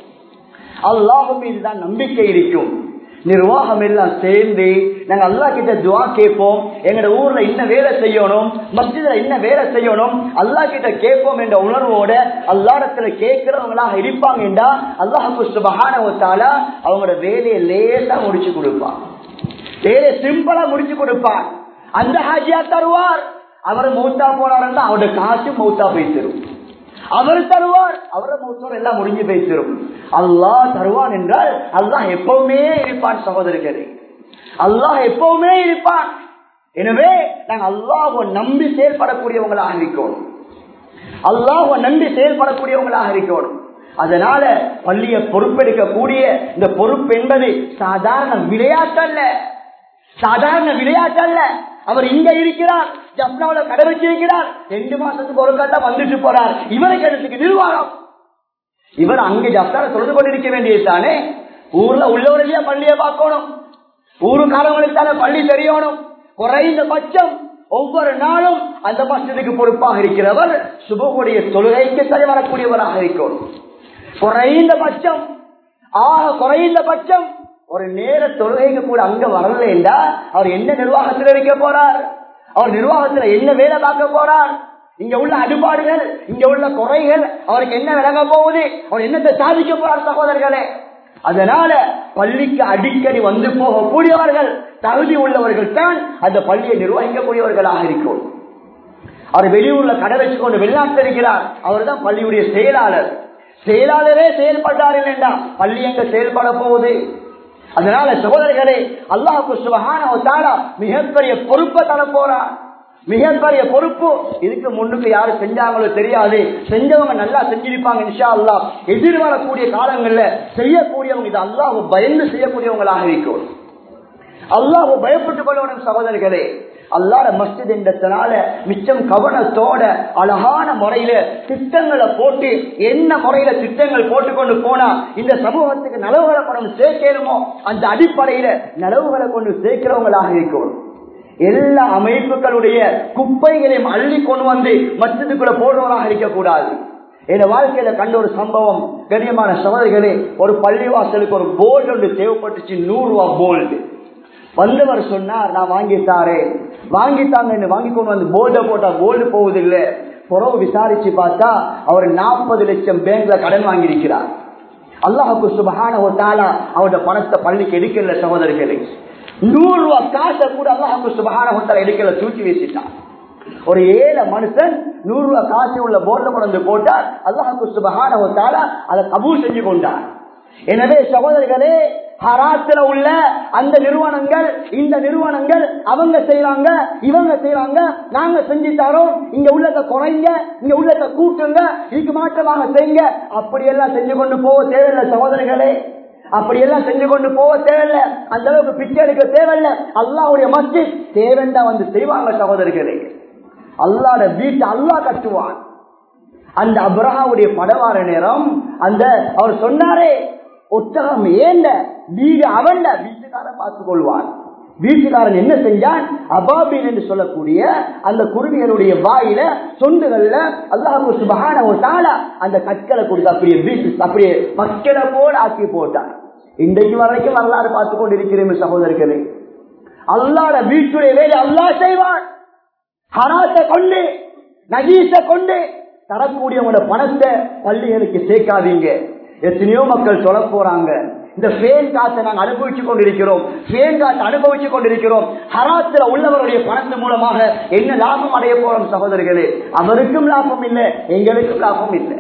அல்லாஹு மீது தான் நம்பிக்கை இருக்கும் நிர்வாகம் எல்லாம் சேர்ந்து நாங்க அல்லா கிட்ட துவா கேட்போம் எங்கட ஊர்ல என்ன வேலை செய்யணும் மஸ்ஜித்ல என்ன வேலை செய்யணும் அல்லா கிட்ட கேட்போம் என்ற உணர்வோட அல்லாடத்துல கேட்கிறவங்களாக இருப்பாங்கடா அல்லாஹு சுபகான அவங்களோட வேலையை லேசா முடிச்சு கொடுப்பான் வேலையை சிம்பிளா முடிச்சு கொடுப்பான் அந்த ஹாஜியா தருவார் அவர் மௌத்தா போனாருன்னா அவரோட காசு மௌத்தா போய் தரும் அவர் தருவார் அவரை மூத்தோர் எல்லாம் முடிஞ்சு பேசிடும் அல்லாஹ் தருவான் என்றால் அல்லாஹ் எப்பவுமே இருப்பான் சகோதரர்களே அல்லாஹ் எப்பவுமே இருப்பான் எனவே நாங்கள் அல்லாஹ் நம்பி செயல்படக்கூடியவங்களாக இருக்கணும் அல்லாஹ் நம்பி செயல்படக்கூடியவங்களாக இருக்கணும் அதனால பள்ளியை பொறுப்பெடுக்கக்கூடிய இந்த பொறுப்பு என்பது சாதாரண விளையாட்டு அல்ல சாதாரண விளையாட்டு அல்ல அவர் இங்க இருக்கிறார் ஜப்னாவில கடை வச்சிருக்கிறார் ரெண்டு மாசத்துக்கு ஒரு கட்டம் வந்துட்டு போறார் இவருக்கு இடத்துக்கு நிர்வாகம் இவர் அங்க ஜப்னால தொழுது கொண்டிருக்க வேண்டியது தானே ஊர்ல உள்ளவரையா பள்ளியை பார்க்கணும் ஊருக்காரங்களுக்கு தானே பள்ளி தெரியணும் குறைந்த பட்சம் ஒவ்வொரு நாளும் அந்த மஸ்ஜிதுக்கு பொறுப்பாக இருக்கிறவர் சுபகுடைய தொழுகைக்கு சரி வரக்கூடியவராக இருக்கணும் குறைந்த பட்சம் ஆக குறைந்த பட்சம் ஒரு நேர தொழுகைக்கு கூட அங்க வரல என்றா அவர் என்ன நிர்வாகத்தில் இருக்க போறார் அவர் நிர்வாகத்தில் என்ன வேலை பார்க்க போறார் இங்க உள்ள அடிபாடுகள் இங்க உள்ள குறைகள் அவருக்கு என்ன விளங்க போகுது அவர் என்னத்தை சாதிக்க போறார் சகோதரர்களே அதனால பள்ளிக்கு அடிக்கடி வந்து போகக்கூடியவர்கள் தகுதி உள்ளவர்கள் தான் அந்த பள்ளியை நிர்வகிக்கக்கூடியவர்களாக இருக்கும் அவர் வெளியூர்ல கடை வச்சு கொண்டு வெளிநாட்டில் இருக்கிறார் அவர் தான் பள்ளியுடைய செயலாளர் செயலாளரே செயல்பட்டார் இல்லைண்டா பள்ளி எங்க செயல்பட போகுது அதனால சகோதரர்களே அல்லாஹுக்கு சுபகான மிகப்பெரிய பொறுப்பை தர போறார் மிகப்பெரிய பொறுப்பு இதுக்கு முன்னுக்கு யாரு செஞ்சாங்களோ தெரியாது செஞ்சவங்க நல்லா செஞ்சிருப்பாங்க இன்ஷா அல்லா எதிர்வரக்கூடிய காலங்கள்ல செய்யக்கூடியவங்க இது அல்லாஹ் பயந்து செய்யக்கூடியவங்களாக இருக்கும் அல்லாஹ் பயப்பட்டுக் கொள்ளணும் சகோதரர்களே அல்லாட மஸ்ஜித் என்றதுனால மிச்சம் கவனத்தோட அழகான முறையில திட்டங்களை போட்டு என்ன முறையில திட்டங்கள் போட்டுக்கொண்டு போனா இந்த சமூகத்துக்கு நலவுகளை கொண்டு சேர்க்கணுமோ அந்த அடிப்படையில நலவுகளை கொண்டு சேர்க்கிறவங்களாக இருக்கணும் எல்லா அமைப்புகளுடைய குப்பைகளையும் அள்ளி கொண்டு வந்து மச்சத்துக்குள்ள போடுவதாக இருக்கக்கூடாது என் வாழ்க்கையில கண்ட ஒரு சம்பவம் கண்ணியமான சகோதரிகளே ஒரு பள்ளிவாசலுக்கு ஒரு போல்டு ஒன்று தேவைப்பட்டுச்சு நூறு ரூபா போல்டு வந்தவர் சொன்னார் நான் வாங்கித்தாரேன் வாங்கித்தாங்க வாங்கி கொண்டு வந்து போல்ட போட்டா கோல்டு போவதில்லை புறவு விசாரிச்சு பார்த்தா அவர் நாற்பது லட்சம் பேங்க்ல கடன் வாங்கியிருக்கிறார் அல்லாஹுக்கு சுபகான ஒரு தாளா அவருடைய பணத்தை பள்ளிக்கு எடுக்கல சகோதரர்களே நூறு ரூபாய் காசை கூட அல்லாஹுக்கு சுபகான ஒரு தாளா எடுக்கல தூக்கி வீசிட்டான் ஒரு ஏழை மனுஷன் நூறு ரூபாய் காசு உள்ள போர்ல கொண்டு போட்டார் அல்லாஹுக்கு சுபகான ஒரு தாளா அதை கபூல் செஞ்சு கொண்டார் எனவே சகோதரர்களே ஹராத்துல உள்ள அந்த நிறுவனங்கள் இந்த நிறுவனங்கள் அவங்க செய்யறாங்க இவங்க செய்யறாங்க நாங்க செஞ்சு தரோம் இங்க உள்ளத குறைங்க இங்க உள்ளத கூட்டுங்க இதுக்கு மாற்றமாக செய்யுங்க அப்படியெல்லாம் செஞ்சு கொண்டு போக தேவையில்லை சகோதரர்களே அப்படியெல்லாம் செஞ்சு கொண்டு போக தேவையில்லை அந்த அளவுக்கு பிச்சை எடுக்க தேவையில்லை அல்லாவுடைய மஸ்ஜித் தேவைண்டா வந்து செய்வாங்க சகோதரர்களே அல்லாட வீட்டை அல்லா கட்டுவான் அந்த அப்ரஹாவுடைய படவார நேரம் அந்த அவர் சொன்னாரே ஒட்டகம் ஏண்ட வீடு அவன்ட வீட்டுக்காரன் பார்த்துக் கொள்வான் வீட்டுக்காரன் என்ன செஞ்சான் அபாபின் என்று சொல்லக்கூடிய அந்த குருவிகளுடைய வாயில சொண்டுகள்ல அல்லாஹு சுபகான ஒரு தாளா அந்த கற்களை கொடுத்து அப்படியே வீட்டு அப்படியே மக்களை போல ஆக்கி போட்டான் இன்றைக்கு வரைக்கும் வரலாறு பார்த்து கொண்டு இருக்கிறேன் சகோதரர்களே அல்லாட வீட்டுடைய வேலை அல்லா செய்வான் ஹராத்தை கொண்டு நகீச கொண்டு தரக்கூடியவங்களோட பணத்தை பள்ளிகளுக்கு சேர்க்காதீங்க எத்தனையோ மக்கள் சொல்ல போறாங்க இந்த பேன் காத்தை நாங்கள் அனுபவிச்சு கொண்டிருக்கிறோம் பேன் காத்தை அனுபவிச்சு கொண்டிருக்கிறோம் ஹராத்துல உள்ளவருடைய பணத்து மூலமாக என்ன லாபம் அடைய போறோம் சகோதரர்களே அவருக்கும் லாபம் இல்லை எங்களுக்கும் லாபம் இல்லை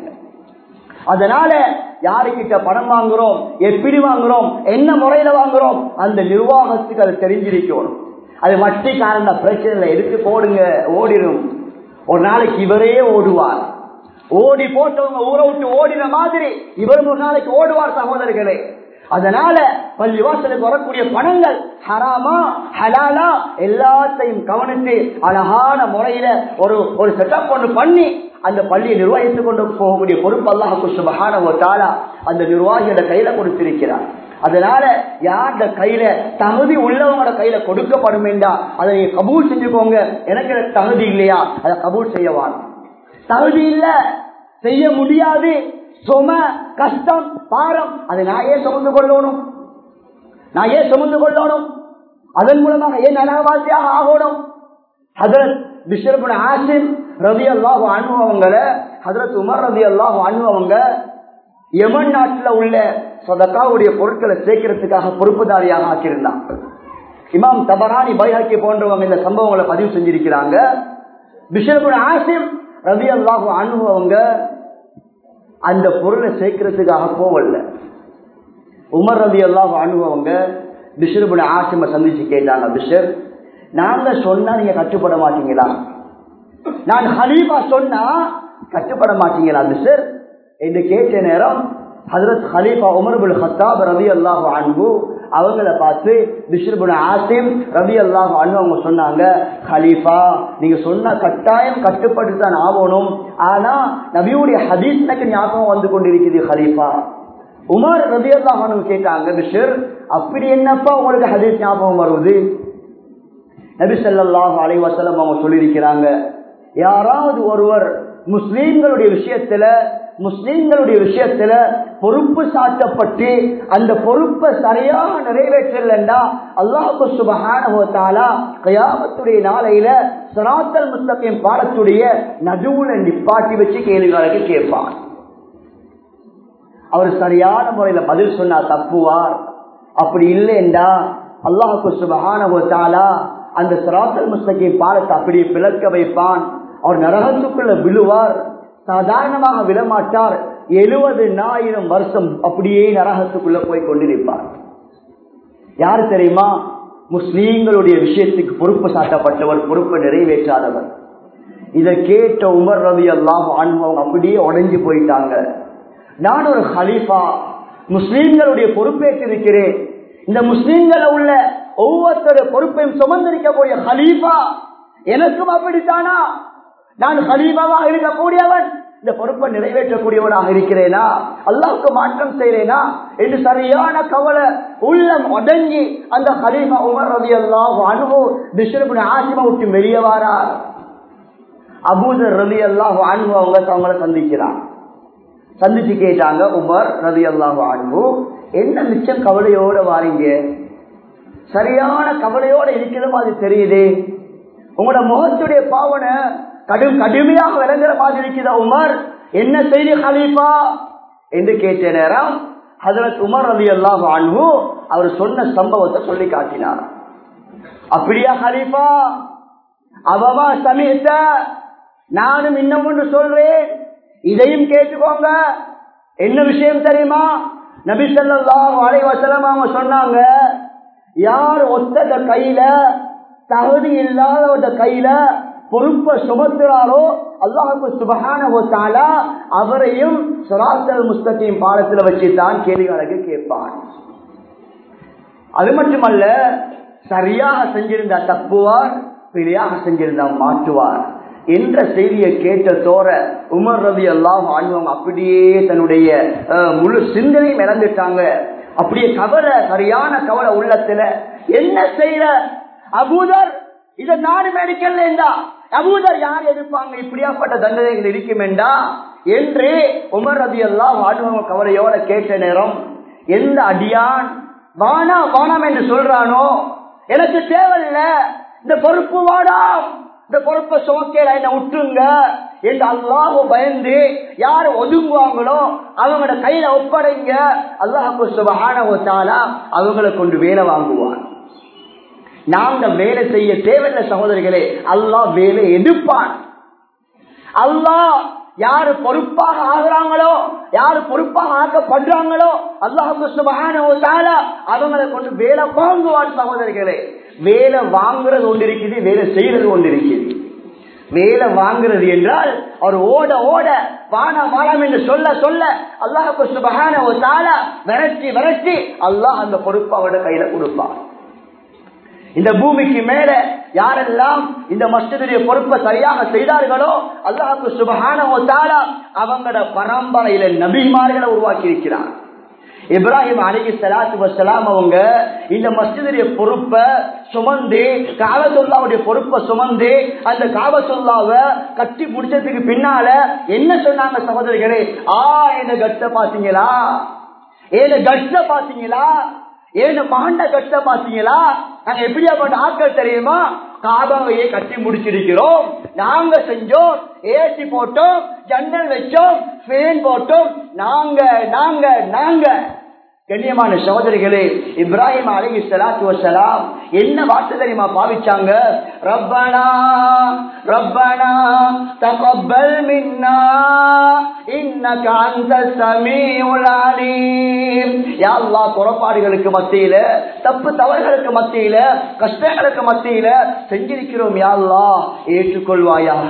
அதனால யாருக்கிட்ட பணம் வாங்குறோம் எப்படி வாங்குறோம் என்ன முறையில வாங்குறோம் அந்த நிர்வாகத்துக்கு அது தெரிஞ்சிருக்கணும் அது வட்டிக்காரன் பிரச்சனை இல்லை எடுத்து போடுங்க ஓடிடும் ஒரு நாளைக்கு இவரே ஓடுவார் ஓடி போட்டவங்க ஊரை விட்டு ஓடின மாதிரி இவரும் ஒரு நாளைக்கு ஓடுவார் சகோதரர்களே அதனால பள்ளி வாசலுக்கு வரக்கூடிய பணங்கள் ஹராமா ஹலாலா எல்லாத்தையும் கவனித்து அழகான முறையில ஒரு ஒரு செட்டப் ஒன்று பண்ணி அந்த பள்ளியை நிர்வகித்துக் கொண்டு போகக்கூடிய பொறுப்பு அல்லாஹு சுபஹான ஒரு தாளா அந்த நிர்வாகியோட கையில கொடுத்திருக்கிறார் அதனால யார்ட கையில தகுதி உள்ளவங்களோட கையில கொடுக்கப்படும் என்றா அதை நீங்க கபூல் செஞ்சுக்கோங்க எனக்கு தகுதி இல்லையா அதை கபூல் செய்யவான் தகுதி இல்ல செய்ய முடியாது சும கஷ்டம் பாரம் அதை நான் ஏன் சுமந்து கொள்ளணும் நான் ஏன் சுமந்து கொள்ளணும் அதன் மூலமாக ஏன் நலவாசியாக ஆகணும் ஹதரத் பிஷரபுன ஆசிம் ரவி அல்லாஹு அனுபவங்களை ஹதரத் உமர் ரவி அல்லாஹு அனுபவங்க யமன் நாட்டில் உள்ள சதக்காவுடைய பொருட்களை சேர்க்கறதுக்காக பொறுப்புதாரியாக ஆக்கியிருந்தான் இமாம் தபரானி பைஹாக்கி போன்றவங்க இந்த சம்பவங்களை பதிவு செஞ்சிருக்கிறாங்க பிஷரபுன ஆசிம் ரவி அல்லாஹு அனுபவங்க அந்த பொருளை சேர்க்கறதுக்காக போவல்ல உமர் ரவி அல்லாஹ் அனுபவங்க பிஷருபுன ஆசிம சந்திச்சு கேட்டாங்க பிஷர் நாங்க சொன்னா நீங்க கட்டுப்பட மாட்டீங்களா நான் ஹலீஃபா சொன்னா கட்டுப்பட மாட்டீங்களா பிஷர் என்று கேட்ட நேரம் ஹசரத் ஹலீஃபா உமர்புல் ஹத்தாப் ரவி அல்லாஹ் அன்பு அவங்கள பார்த்து பிஷ்ருபுன ஆசிம் ரவி அல்லாஹ் அன்பு அவங்க சொன்னாங்க ஹலீஃபா நீங்க சொன்ன கட்டாயம் கட்டுப்பட்டு தான் ஆகணும் ஆனா நபியுடைய ஹதீஸ் எனக்கு ஞாபகம் வந்து கொண்டிருக்குது ஹலீஃபா உமர் ரவி அல்லாஹ் கேட்டாங்க பிஷர் அப்படி என்னப்பா உங்களுக்கு ஹதீஸ் ஞாபகம் வருவது நபி ஸல்லல்லாஹு அலைஹி வஸல்லம் அவங்க சொல்லியிருக்கிறாங்க யாராவது ஒருவர் முஸ்லீம்களுடைய விஷயத்துல முஸ்லீம்களுடைய விஷயத்துல பொறுப்பு சாட்டப்பட்டு அந்த பொறுப்பை சரியாக நிறைவேற்றலண்டா அல்லாஹு சுபஹானஹு தஆலா கியாமத்துடைய நாளையில சிராத்தல் முஸ்தகீம் பாடத்துடைய நடுவுல நிப்பாட்டி வச்சு கேள்விகளுக்கு கேட்பான் அவர் சரியான முறையில பதில் சொன்னா தப்புவார் அப்படி இல்லைண்டா அல்லாஹு சுபஹானஹு தஆலா அந்த சிராத்தல் முஸ்தகீம் பாடத்தை அப்படியே பிளக்க வைப்பான் அவர் நரகத்துக்குள்ள விழுவார் சாதாரணமாக விடமாட்டார் எழுபது ஆயிரம் வருஷம் அப்படியே நரகத்துக்குள்ள போய் கொண்டிருப்பார் யாரு தெரியுமா முஸ்லீம்களுடைய விஷயத்துக்கு பொறுப்பு சாட்டப்பட்டவர் பொறுப்பை நிறைவேற்றாதவர் இதை கேட்ட உமர் ரவி அல்லாஹ் அனுபவம் அப்படியே உடைஞ்சு போயிட்டாங்க நான் ஒரு ஹலீஃபா முஸ்லீம்களுடைய பொறுப்பேற்றிருக்கிறேன் இந்த முஸ்லீம்களை உள்ள ஒவ்வொருத்தருடைய பொறுப்பையும் சுமந்திருக்கக்கூடிய ஹலீஃபா எனக்கும் அப்படித்தானா நான் ஹலீஃபாவாக இருக்கக்கூடியவன் இந்த பொறுப்பை நிறைவேற்றக்கூடியவனாக இருக்கிறேனா அல்லாவுக்கு மாற்றம் செய்கிறேனா என்று சரியான கவலை உள்ளம் உடஞ்சி அந்த ஹலீஃபா உமர் ரவி அல்லாஹ் அனுபவம் பிஷ்ரபுன் ஆசிமா விட்டு வெளியே வாரார் அபூதர் ரவி அல்லாஹ் அனுபவம் அவங்க அவங்கள சந்திக்கிறான் சந்திச்சு கேட்டாங்க உமர் ரவி அல்லாஹ் அனுபவம் என்ன மிச்சம் கவலையோட வாரீங்க சரியான கவலையோட இருக்கிற மாதிரி தெரியுது உங்களோட முகத்துடைய பாவனை கடும் கடுமையாக விளங்குற மாதிரி இருக்குதா உமர் என்ன செய்தி ஹலீஃபா என்று கேட்ட நேரம் ஹதரத் உமர் அலி அல்லாஹ் அன்பு அவர் சொன்ன சம்பவத்தை சொல்லி காட்டினார் அப்படியா ஹலீஃபா அவமா சமீத்த நானும் இன்னும் ஒன்று சொல்றேன் இதையும் கேட்டுக்கோங்க என்ன விஷயம் தெரியுமா நபி ஸல்லல்லாஹு அலைஹி வஸல்லம் அவங்க சொன்னாங்க யார் ஒத்தத கையில தகுதி இல்லாதவட கையில பொறுப்பை சுமத்துறாரோ அல்லாஹுக்கு சுபகான அவரையும் சுராத்தல் முஸ்தகின் பாடத்துல வச்சுதான் கேள்வி கணக்கு கேட்பான் அது மட்டுமல்ல சரியாக செஞ்சிருந்தா தப்புவார் பிழையாக செஞ்சிருந்தா மாற்றுவார் என்ற செய்தியை கேட்ட தோற உமர் ரவி எல்லாம் ஆழ்வங்க அப்படியே தன்னுடைய அஹ், முழு சிந்தனையும் இழந்துட்டாங்க அப்படியே கவலை சரியான கவலை உள்ளத்துல என்ன செய்யற அபூதர் இதை நாடு மெடிக்கல்ல அபூதர் யார் எதிர்ப்பாங்க இப்படியாப்பட்ட தண்டனைகள் இருக்குமெண்டா என்று உமர் ரதி எல்லாம் வாழ்வங்க கவலையோட கேட்ட நேரம் எந்த அடியான் வானா வானாம் என்று சொல்றானோ எனக்கு தேவையில்ல இந்த பொறுப்பு வாடாம் இந்த பொறுப்பை சுமக்கல என்ன விட்டுருங்க என்று அல்லாஹ் பயந்து யாரு ஒதுங்குவாங்களோ அவங்களோட கையில ஒப்படைங்க அல்லாஹு சுபஹான அவங்களை கொண்டு வேலை வாங்குவான் நாங்க வேலை செய்ய தேவையில்லை சகோதரிகளே அல்லாஹ் வேலை எடுப்பான் அல்லாஹ் யாரு பொறுப்பாக ஆகுறாங்களோ யாரு பொறுப்பாக ஆக்கப்படுறாங்களோ அல்லாஹு சுபஹான அவங்களை கொண்டு வேலை வாங்குவான் சகோதரிகளே வேலை வாங்குறது ஒன்று இருக்குது வேலை செய்யறது ஒன்று இருக்குது வேலை வாங்குறது என்றால் அவர் ஓட ஓட வானா வாழாம் என்று சொல்ல சொல்ல அல்லாஹுக்கு சுபகான ஒரு தாளா விரட்டி விரட்டி அல்லாஹ் அந்த பொறுப்பை அவரோட கையில கொடுப்பார் இந்த பூமிக்கு மேல யாரெல்லாம் இந்த மஸ்ஜிதுடைய பொறுப்பை சரியாக செய்தார்களோ அல்லாஹுக்கு சுபகான ஒரு தாளா அவங்களோட பரம்பரையில நபிமார்களை உருவாக்கி இருக்கிறார் இப்ராஹிம் அலிகி சலாத்து வசலாம் அவங்க இந்த மஸ்ஜிதுடைய பொறுப்பை சுமந்து காவத்துல்லாவுடைய பொறுப்பை சுமந்து அந்த காவத்துல்லாவை கட்டி முடிச்சதுக்கு பின்னால என்ன சொன்னாங்க சகோதரிகளே ஆ என்ன கட்ட பாத்தீங்களா ஏன கட்ட பாத்தீங்களா ஏன மாண்ட கட்ட பாத்தீங்களா நாங்க எப்படியாப்பட்ட ஆட்கள் தெரியுமா காபாவையே கட்டி முடிச்சிருக்கிறோம் நாங்க செஞ்சோம் ஏசி போட்டோம் ஜன்னல் வச்சோம் ஃபேன் போட்டோம் நாங்க நாங்க நாங்க கண்ணியமான சகோதரிகளே இப்ராஹிம் அலி சலாத்து வசலாம் என்ன வார்த்தை தெரியுமா பாவிச்சாங்க ரப்பனா ரப்பனா தகப்பல் மின்னா இன்னக அந்த சமீஉல் அலீம் யா அல்லாஹ் புறப்பாடுகளுக்கு மத்தியில தப்பு தவறுகளுக்கு மத்தியில கஷ்டங்களுக்கு மத்தியில செஞ்சிருக்கிறோம் யா அல்லாஹ் ஏற்றுக்கொள்வாயாக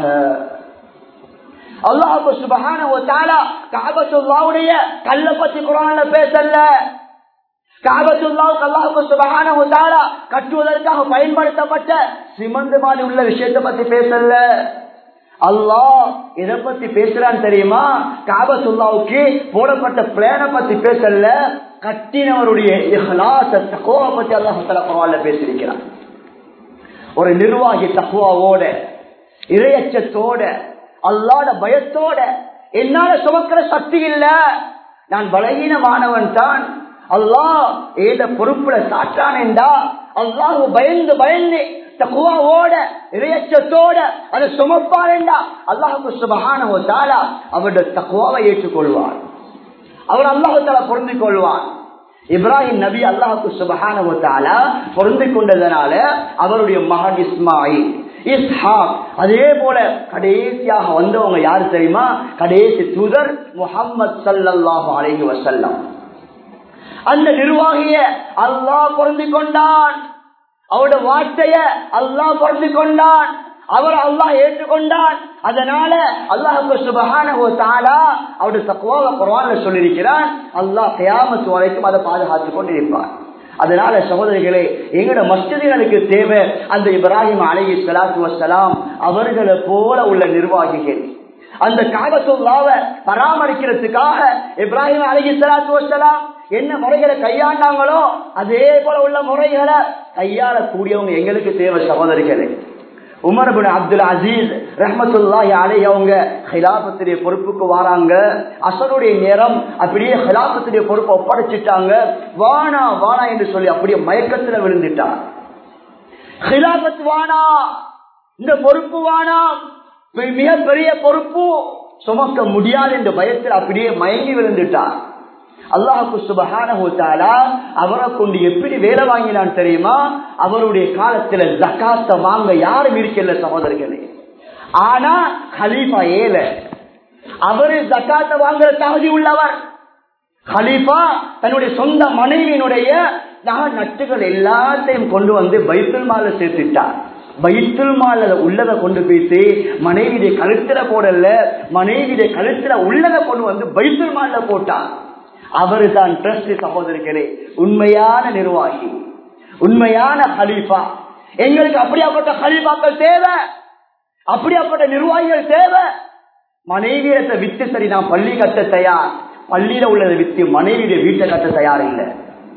அல்லாஹு சுபஹான காபத்துல்லாவுடைய கல்ல பத்தி குரான்ல பேசல காபத்துல்லாவுக்கு அல்லாஹு சுபஹான கட்டுவதற்காக பயன்படுத்தப்பட்ட சிமந்து மாதிரி உள்ள விஷயத்தை பத்தி பேசல அல்லாஹ் எதை பத்தி பேசுறான்னு தெரியுமா காபத்துல்லாவுக்கு போடப்பட்ட பிளேனை பத்தி பேசல கட்டினவருடைய தக்குவா பத்தி அல்லாஹால குரான்ல பேசியிருக்கிறான் ஒரு நிர்வாகி தக்குவாவோட இரையச்சத்தோட அல்லாட பயத்தோட என்னால சுமக்கிற சக்தி இல்ல நான் பலகீனமானவன் தான் அல்லாஹ் ஏத பொறுப்புல சாட்டான் என்றா அல்லாஹ் பயந்து பயந்து தக்குவாவோட இரையச்சத்தோட அதை சுமப்பார் என்றா அல்லாஹுக்கு சுபகான தாலா அவருடைய தக்குவாவை ஏற்றுக்கொள்வார் அவர் அல்லாஹால பொருந்திக் கொள்வான் இப்ராஹிம் நபி அல்லாஹுக்கு சுபகான பொருந்திக் கொண்டதனால அவருடைய மகன் இஸ்மாயில் இஸ்ஹாக் அதே போல கடைசியாக வந்தவங்க யாரு தெரியுமா கடைசி தூதர் முகம்மது சல்லாஹு அலைஹி வசல்லம் அந்த நிர்வாகிய அல்லாஹ் பொருந்தி கொண்டான் அவருடைய வார்த்தைய அல்லாஹ் பொருந்தி கொண்டான் அவர் அல்லாஹ் ஏற்றுக்கொண்டான் அதனால அல்லாஹுக்கு சுபகான அவருடைய தக்குவாக குரான்ல சொல்லியிருக்கிறான் அல்லாஹ் கயாமத்து வரைக்கும் அதை பாதுகாத்துக் கொண்டிருப்பார் அதனால சகோதரிகளே எங்களோட மஸ்ஜிதுகளுக்கு தேவை அந்த இப்ராஹிம் அலி சலாத்து வசலாம் அவர்களை போல உள்ள நிர்வாகிகள் அந்த காபத்துள்ளாவ பராமரிக்கிறதுக்காக இப்ராஹிம் அலகி சலாத்து வசலாம் என்ன முறைகளை கையாண்டாங்களோ அதே போல உள்ள முறைகளை கையாளக்கூடியவங்க எங்களுக்கு தேவை சகோதரிகளே உமர் பின் அப்துல் அசீஸ் ரஹமத்துல்லாஹி அலை அவங்க ஹிலாபத்துடைய பொறுப்புக்கு வராங்க அசருடைய நேரம் அப்படியே ஹிலாபத்துடைய பொறுப்பை ஒப்படைச்சிட்டாங்க வானா வானா என்று சொல்லி அப்படியே மயக்கத்துல விழுந்துட்டார் ஹிலாபத் வானா இந்த பொறுப்பு வானா மிக பெரிய பொறுப்பு சுமக்க முடியாது என்ற பயத்தில் அப்படியே மயங்கி விழுந்துட்டார் அல்லாஹு சுபஹானா அவரை கொண்டு எப்படி வேலை வாங்கினான் தெரியுமா அவருடைய காலத்துல ஜக்காத்த வாங்க யாரும் இருக்கல சகோதரர்களே ஆனா ஹலீஃபா ஏல அவரு ஜக்காத்த வாங்குற தகுதி உள்ளவர் ஹலீஃபா தன்னுடைய சொந்த மனைவியினுடைய நட்டுகள் எல்லாத்தையும் கொண்டு வந்து பைத்துல் மால சேர்த்துட்டார் வயிற்றுல் மால உள்ளத கொண்டு போயிட்டு மனைவியுடைய கழுத்துல போடல மனைவியுடைய கழுத்துல உள்ளத கொண்டு வந்து பைத்துல் மால போட்டார் அவரு தான் ட்ரஸ்ட் சகோதரிகளே உண்மையான நிர்வாகி உண்மையான ஹலீஃபா எங்களுக்கு அப்படியாப்பட்ட ஹலீஃபாக்கள் தேவை அப்படியாப்பட்ட நிர்வாகிகள் தேவை மனைவியத்தை வித்து சரி நான் பள்ளி கட்ட தயார் பள்ளியில உள்ளதை வித்து மனைவியுடைய வீட்டை கட்ட தயார் இல்லை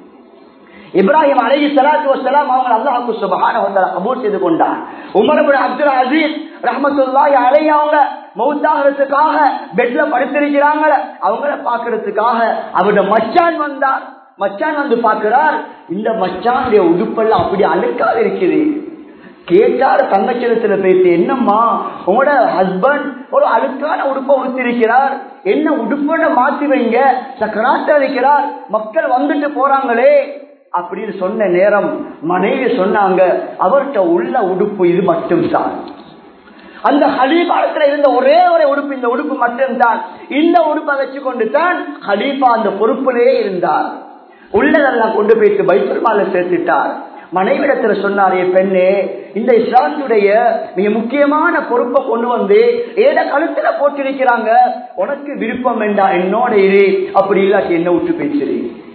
இப்ராஹிம் அலி சலாத்து வசலாம் அவங்க அல்லாஹு சுபஹான கபூல் செய்து கொண்டார் உமர் அப்துல் அசீஸ் ரஹமத்துல்லாஹி அலை அவங்க மௌத்தாகிறதுக்காக பெட்ல படுத்திருக்கிறாங்க அவங்கள பாக்குறதுக்காக அவருடைய மச்சான் வந்தார் மச்சான் வந்து பாக்குறார் இந்த மச்சானுடைய உடுப்பெல்லாம் அப்படி அழுக்காக இருக்குது கேட்டார் தங்கச்சலத்துல பேசி என்னம்மா உங்களோட ஹஸ்பண்ட் ஒரு அழுக்கான உடுப்பை உடுத்திருக்கிறார் என்ன உடுப்புன்னு மாத்தி வைங்க சக்கராட்ட இருக்கிறார் மக்கள் வந்துட்டு போறாங்களே அப்படின்னு சொன்ன நேரம் மனைவி சொன்னாங்க அவர்கிட்ட உள்ள உடுப்பு இது மட்டும்தான் அந்த ஹலீபாலத்துல இருந்த ஒரே ஒரு உடுப்பு இந்த உடுப்பு மட்டும்தான் இந்த உடுப்பை வச்சு கொண்டு தான் ஹலீஃபா அந்த பொறுப்பிலே இருந்தார் உள்ளதெல்லாம் கொண்டு போயிட்டு பைத்தல்மால சேர்த்துட்டார் மனைவிடத்துல சொன்னாரே பெண்ணே இந்த இஸ்லாத்துடைய மிக முக்கியமான பொறுப்பை கொண்டு வந்து ஏத கழுத்துல போட்டிருக்கிறாங்க உனக்கு விருப்பம் வேண்டாம் என்னோட இரு அப்படி இல்லாட்டி என்ன விட்டு பேசுறீ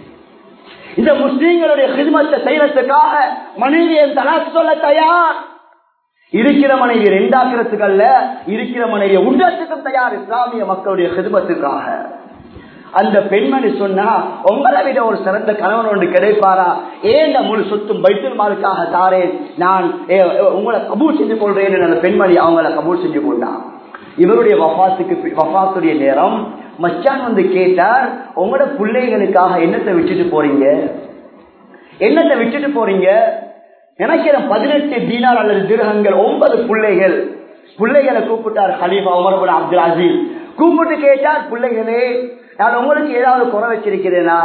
இந்த முஸ்லீம்களுடைய ஹிதமத்தை செய்யறதுக்காக மனைவியை தலாக்கு சொல்ல தயார் இருக்கிற மனைவி ரெண்டாக்கிறதுக்கு அல்ல இருக்கிற மனைவியை உண்டத்துக்கும் தயார் இஸ்லாமிய மக்களுடைய ஹிதமத்துக்காக அந்த பெண்மணி சொன்னா உங்களை விட ஒரு சிறந்த கணவன் ஒன்று கிடைப்பாரா ஏன் முழு சொத்தும் பைத்தல் மாலுக்காக தாரேன் நான் உங்களை கபூல் செஞ்சு கொள்றேன் அந்த பெண்மணி அவங்கள கபூல் செஞ்சு கொண்டான் இவருடைய வஃபாத்துக்கு வஃபாத்துடைய நேரம் மச்சான் வந்து கேட்டார் உங்களோட பிள்ளைகளுக்காக என்னத்தை விட்டுட்டு போறீங்க என்னத்தை விட்டுட்டு போறீங்க நினைக்கிற பதினெட்டு தீனார் அல்லது திருகங்கள் ஒன்பது பிள்ளைகள் பிள்ளைகளை கூப்பிட்டார் ஹலீஃபா உமர் அப்துல் அசீஸ் கூப்பிட்டு கேட்டார் பிள்ளைகளே நான் உங்களுக்கு ஏதாவது குறை வச்சிருக்கிறேனா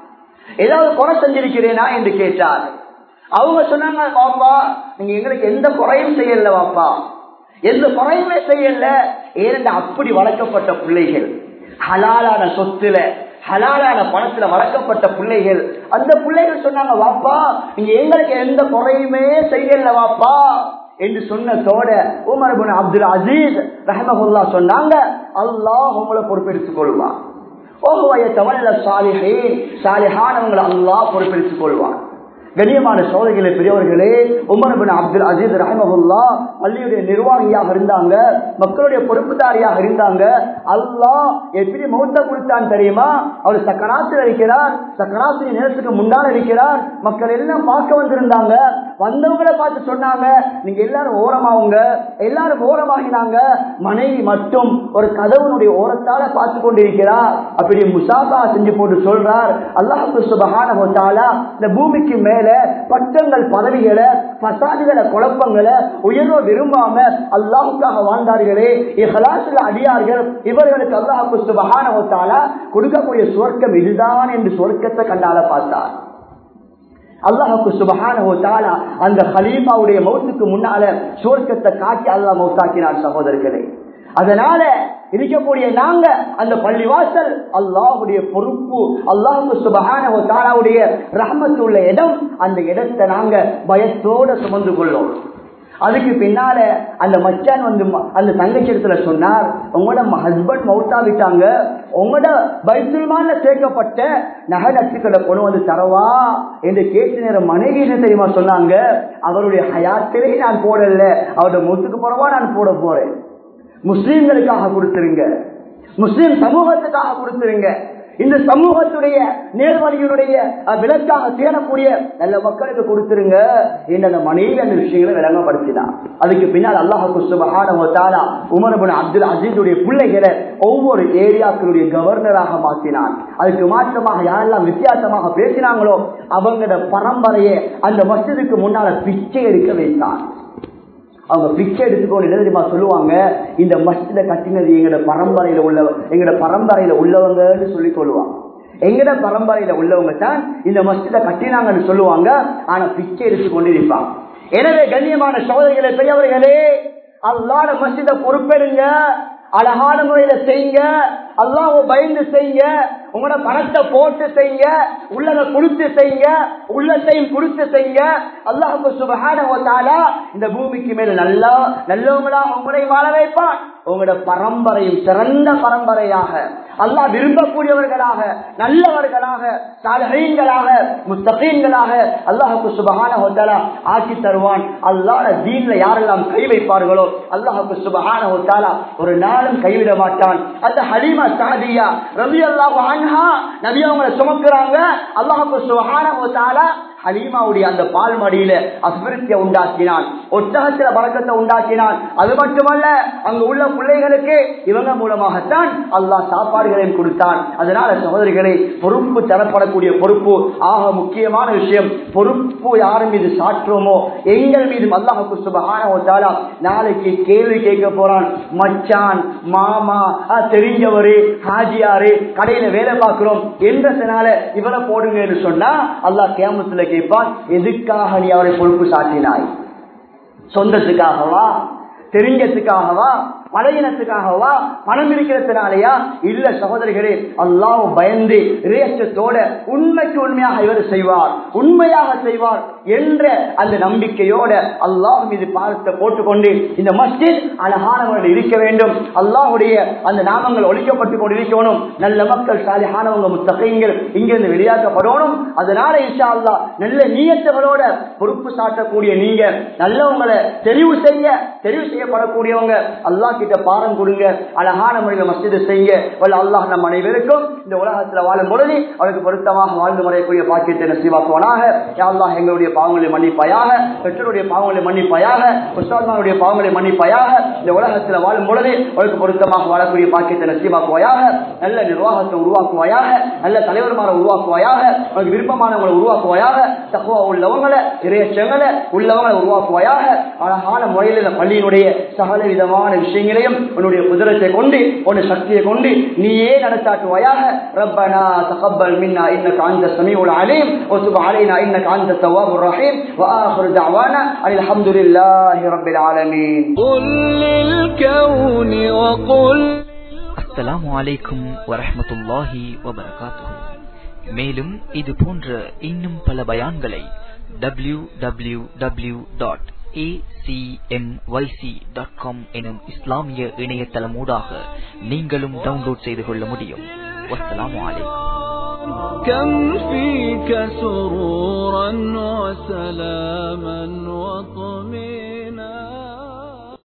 ஏதாவது குறை செஞ்சிருக்கிறேனா என்று கேட்டார் அவங்க சொன்னாங்க பாப்பா நீங்க எங்களுக்கு எந்த குறையும் செய்யல பாப்பா எந்த குறையுமே செய்யல ஏனென்ற அப்படி வளர்க்கப்பட்ட பிள்ளைகள் ஹலாலான சொத்துல ஹலாலான பணத்துல வளர்க்கப்பட்ட பிள்ளைகள் அந்த பிள்ளைகள் சொன்னாங்க வாப்பா நீங்க எங்களுக்கு எந்த குறையுமே செய்யல வாப்பா என்று சொன்னதோட உமர் பின் அப்துல் அசீஸ் ரஹமகுல்லா சொன்னாங்க அல்லாஹ் உங்களை பொறுப்பெடுத்துக் கொள்வான் ஓஹுவைய தவல்ல சாலிஹே சாலிஹானவங்களை அல்லாஹ் பொறுப்பெடுத்துக் கொள்வான் கண்ணியமான சோதனைகளை பெரியவர்களே உமர் பின் அப்துல் அஜீஸ் ரஹமகுல்லா பள்ளியுடைய நிர்வாகியாக இருந்தாங்க மக்களுடைய பொறுப்புதாரியாக இருந்தாங்க அல்லாஹ் எப்படி மௌத்த கொடுத்தான் தெரியுமா அவர் சக்கராத்தில் இருக்கிறார் சக்கராத்திரி நேரத்துக்கு முன்னால் இருக்கிறார் மக்கள் எல்லாம் பார்க்க வந்திருந்தாங்க வந்தவங்களை பார்த்து சொன்னாங்க நீங்க எல்லாரும் ஓரமாவுங்க எல்லாரும் ஓரமாகினாங்க மனைவி மட்டும் ஒரு கதவுனுடைய ஓரத்தால பார்த்து கொண்டிருக்கிறார் அப்படி முசாபா செஞ்சு போட்டு சொல்றார் அல்லாஹு சுபகான இந்த பூமிக்கு மேல பட்டங்கள் பதவிகளை பசாதிகளை குழப்பங்களை உயர்வ விரும்பாம அல்லாஹுக்காக வாழ்ந்தார்களே இஹலாசில் அடியார்கள் இவர்களுக்கு அல்லாஹு சுபகான கொடுக்கக்கூடிய சுவர்க்கம் இதுதான் என்று சொர்க்கத்தை கண்டால பார்த்தார் அல்லாஹுக்கு சுபகான அந்த ஹலீஃபாவுடைய மௌத்துக்கு முன்னால சுவர்க்கத்தை காட்டி அல்லாஹ் மௌத்தாக்கினார் சகோதரர்களே அதனால இருக்கக்கூடிய நாங்க அந்த பள்ளிவாசல் அல்லாஹுடைய பொறுப்பு அல்லாஹு சுபகான தாராவுடைய ரஹமத்து உள்ள இடம் அந்த இடத்தை நாங்க பயத்தோட சுமந்து கொள்ளோம் அதுக்கு பின்னால அந்த மச்சான் வந்து அந்த தங்கச்சிடத்துல சொன்னார் உங்களோட ஹஸ்பண்ட் மவுத்தா விட்டாங்க உங்களோட பைத்துல்மான சேர்க்கப்பட்ட நகை நட்டுக்களை கொண்டு வந்து தரவா என்று கேட்டு நேரம் மனைவி என்ன தெரியுமா சொன்னாங்க அவருடைய ஹயாத்திலே நான் போடல அவருடைய முத்துக்கு போறவா நான் போட போறேன் முஸ்லீம்களுக்காக கொடுத்துருங்க முஸ்லீம் சமூகத்துக்காக கொடுத்துருங்க இந்த சமூகத்துடைய நேர்வழியினுடைய அஹ், விலக்காக தேடக்கூடிய நல்ல மக்களுக்கு கொடுத்துருங்க என்ற அந்த மனைவி அந்த விஷயங்களை விளங்கப்படுத்தினான் அதுக்கு பின்னால் அல்லாஹு சுபஹான உமரபுன் அப்துல் அஜீதுடைய பிள்ளைகளை ஒவ்வொரு ஏரியாக்களுடைய கவர்னராக மாற்றினான் அதுக்கு மாற்றமாக யாரெல்லாம் வித்தியாசமாக பேசினாங்களோ அவங்களோட பரம்பரையை அந்த மஸ்ஜிதுக்கு முன்னால பிச்சை எடுக்க வைத்தான் அவங்க பிச்சை எடுத்துக்கொண்டு என்ன தெரியுமா சொல்லுவாங்க இந்த மஸ்ஜித கட்டினது எங்கட பரம்பரையில உள்ள எங்கட பரம்பரையில உள்ளவங்கன்னு சொல்லி சொல்லுவாங்க எங்கட பரம்பரையில உள்ளவங்க தான் இந்த மஸ்ஜித கட்டினாங்கன்னு சொல்லுவாங்க ஆனா பிச்சை எடுத்துக்கொண்டு இருப்பாங்க எனவே கண்ணியமான சோதரிகளே பெரியவர்களே அல்லாட மஸ்ஜித பொறுப்பெடுங்க அழகான முறையில செய்யுங்க அல்லாஹ் பயந்து செய்யுங்க உங்களோட பணத்தை போட்டு செய்யுங்க உள்ளதை கொடுத்து செய்யுங்க உள்ளத்தையும் கொடுத்து செய்யுங்க அல்லாஹுக்கு சுபகான இந்த பூமிக்கு மேல நல்லா நல்லவங்களா உங்களை வாழ வைப்பான் உங்களோட பரம்பரையும் சிறந்த பரம்பரையாக அல்லாஹ் விரும்பக்கூடியவர்களாக நல்லவர்களாக சாலகீன்களாக முத்தகீன்களாக அல்லாஹுக்கு சுபகான ஹோட்டலா ஆக்கி தருவான் அல்லாஹ் தீன்ல யாரெல்லாம் கை வைப்பார்களோ அல்லாஹுக்கு சுபகான ஹோட்டாலா ஒரு நாளும் கைவிட மாட்டான் அந்த ஹலீமா சாதியா ரவி அல்லாஹ் அன்ஹா நபி அவங்களை சுமக்குறாங்க அல்லாஹுக்கு சுபகான ஹோட்டாலா ஹலீமாவுடைய அந்த பால் மடியில அபிவிருத்தியை உண்டாக்கினான் ஒட்டகத்தில பழக்கத்தை உண்டாக்கினான் அது மட்டுமல்ல அங்கு உள்ள பிள்ளைகளுக்கு இவங்க மூலமாகத்தான் அல்லாஹ் சாப்பாடுகளையும் கொடுத்தான் அதனால சகோதரிகளை பொறுப்பு தரப்படக்கூடிய பொறுப்பு ஆக முக்கியமான விஷயம் பொறுப்பு யார் மீது சாற்றுவோமோ எங்கள் மீது அல்லாஹுக்கு சுபகான நாளைக்கு கேள்வி கேட்க போறான் மச்சான் மாமா அஹ், தெரிஞ்சவரு ஹாஜியாரு கடையில வேலை பார்க்கிறோம் என்றதுனால இவரை போடுங்கன்னு சொன்னா அல்லாஹ் கேமத்துல கேட்பான் எதுக்காக நீ அவரை பொறுப்பு சாட்டினாய் சொந்தத்துக்காகவா தெரிஞ்சதுக்காகவா பழையினத்துக்காகவா பணம் இருக்கிறதுனாலயா இல்ல சகோதரிகளே அல்லாஹ் பயந்து ரேஷத்தோட உண்மைக்கு உண்மையாக இவர் செய்வார் உண்மையாக செய்வார் என்ற அந்த நம்பிக்கையோட அல்லாஹ் மீது பாரத்தை போட்டுக்கொண்டு இந்த மஸ்ஜித் அழகான முறையில் இருக்க வேண்டும் அல்லாஹுடைய அந்த நாமங்கள் ஒழிக்கப்பட்டு கொண்டிருக்கணும் நல்ல மக்கள் சாலிஹானவங்க முத்தகைங்கள் இங்கிருந்து வெளியாக்கப்படணும் அதனால இன்ஷா அல்லாஹ் நல்ல நீயத்தங்களோட பொறுப்பு சாட்டக்கூடிய நீங்க நல்லவங்களை தெரிவு செய்ய தெரிவு செய்யப்படக்கூடியவங்க அல்லாஹ் கிட்ட பாரம் கொடுங்க அழகான முறையில் மஸ்ஜிதை செய்ய வல்ல அல்லாஹ் நம் அனைவருக்கும் இந்த உலகத்தில் வாழும் பொழுது அவருக்கு பொருத்தமாக வாழ்ந்து முறையக்கூடிய பாக்கியத்தை நசீவாக்குவானாக யா அல்லாஹ் எங்களுடைய பாவங்களை மன்னிப்பாயாக பெற்றோருடைய பாவங்களை மன்னிப்பாயாக உஸ்தாத்மாருடைய பாவங்களை மன்னிப்பாயாக இந்த உலகத்தில் வாழும் பொழுது அவருக்கு பொருத்தமாக வாழக்கூடிய பாக்கியத்தை நசீவாக்குவாயாக நல்ல நிர்வாகத்தை உருவாக்குவாயாக நல்ல தலைவர்மாரை உருவாக்குவாயாக அவருக்கு விருப்பமானவங்களை உருவாக்குவாயாக தக்குவா உள்ளவங்களை இறையச்சங்களை உள்ளவங்களை உருவாக்குவாயாக அழகான முறையில் இந்த பள்ளியினுடைய சகல விதமான விஷயங்களையும் உன்னுடைய குதிரத்தை கொண்டு உன்னுடைய சக்தியை கொண்டு நீயே நடத்தாட்டுவாயாக ரப்பனா தகப்பல் மின்னா இன்னக அந்த சமீஉல் அலீம் وتب علينا انك انت التواب الرحيم واخر دعوانا ان الحمد لله رب العالمين قل للكون وقل அஸ்ஸலாமு அலைக்கும் வரஹ்மத்துல்லாஹி வபரகாத்துஹு மேலும் இது போன்ற இன்னும் பல பயான்களை W W W dot dot com எனும் இஸ்லாமிய இணையதளமூடாக நீங்களும் டவுன்லோட் செய்து கொள்ள முடியும் வஸ்ஸலாமு அலைக்கும் كم فيك سرورا وسلاما وطمينا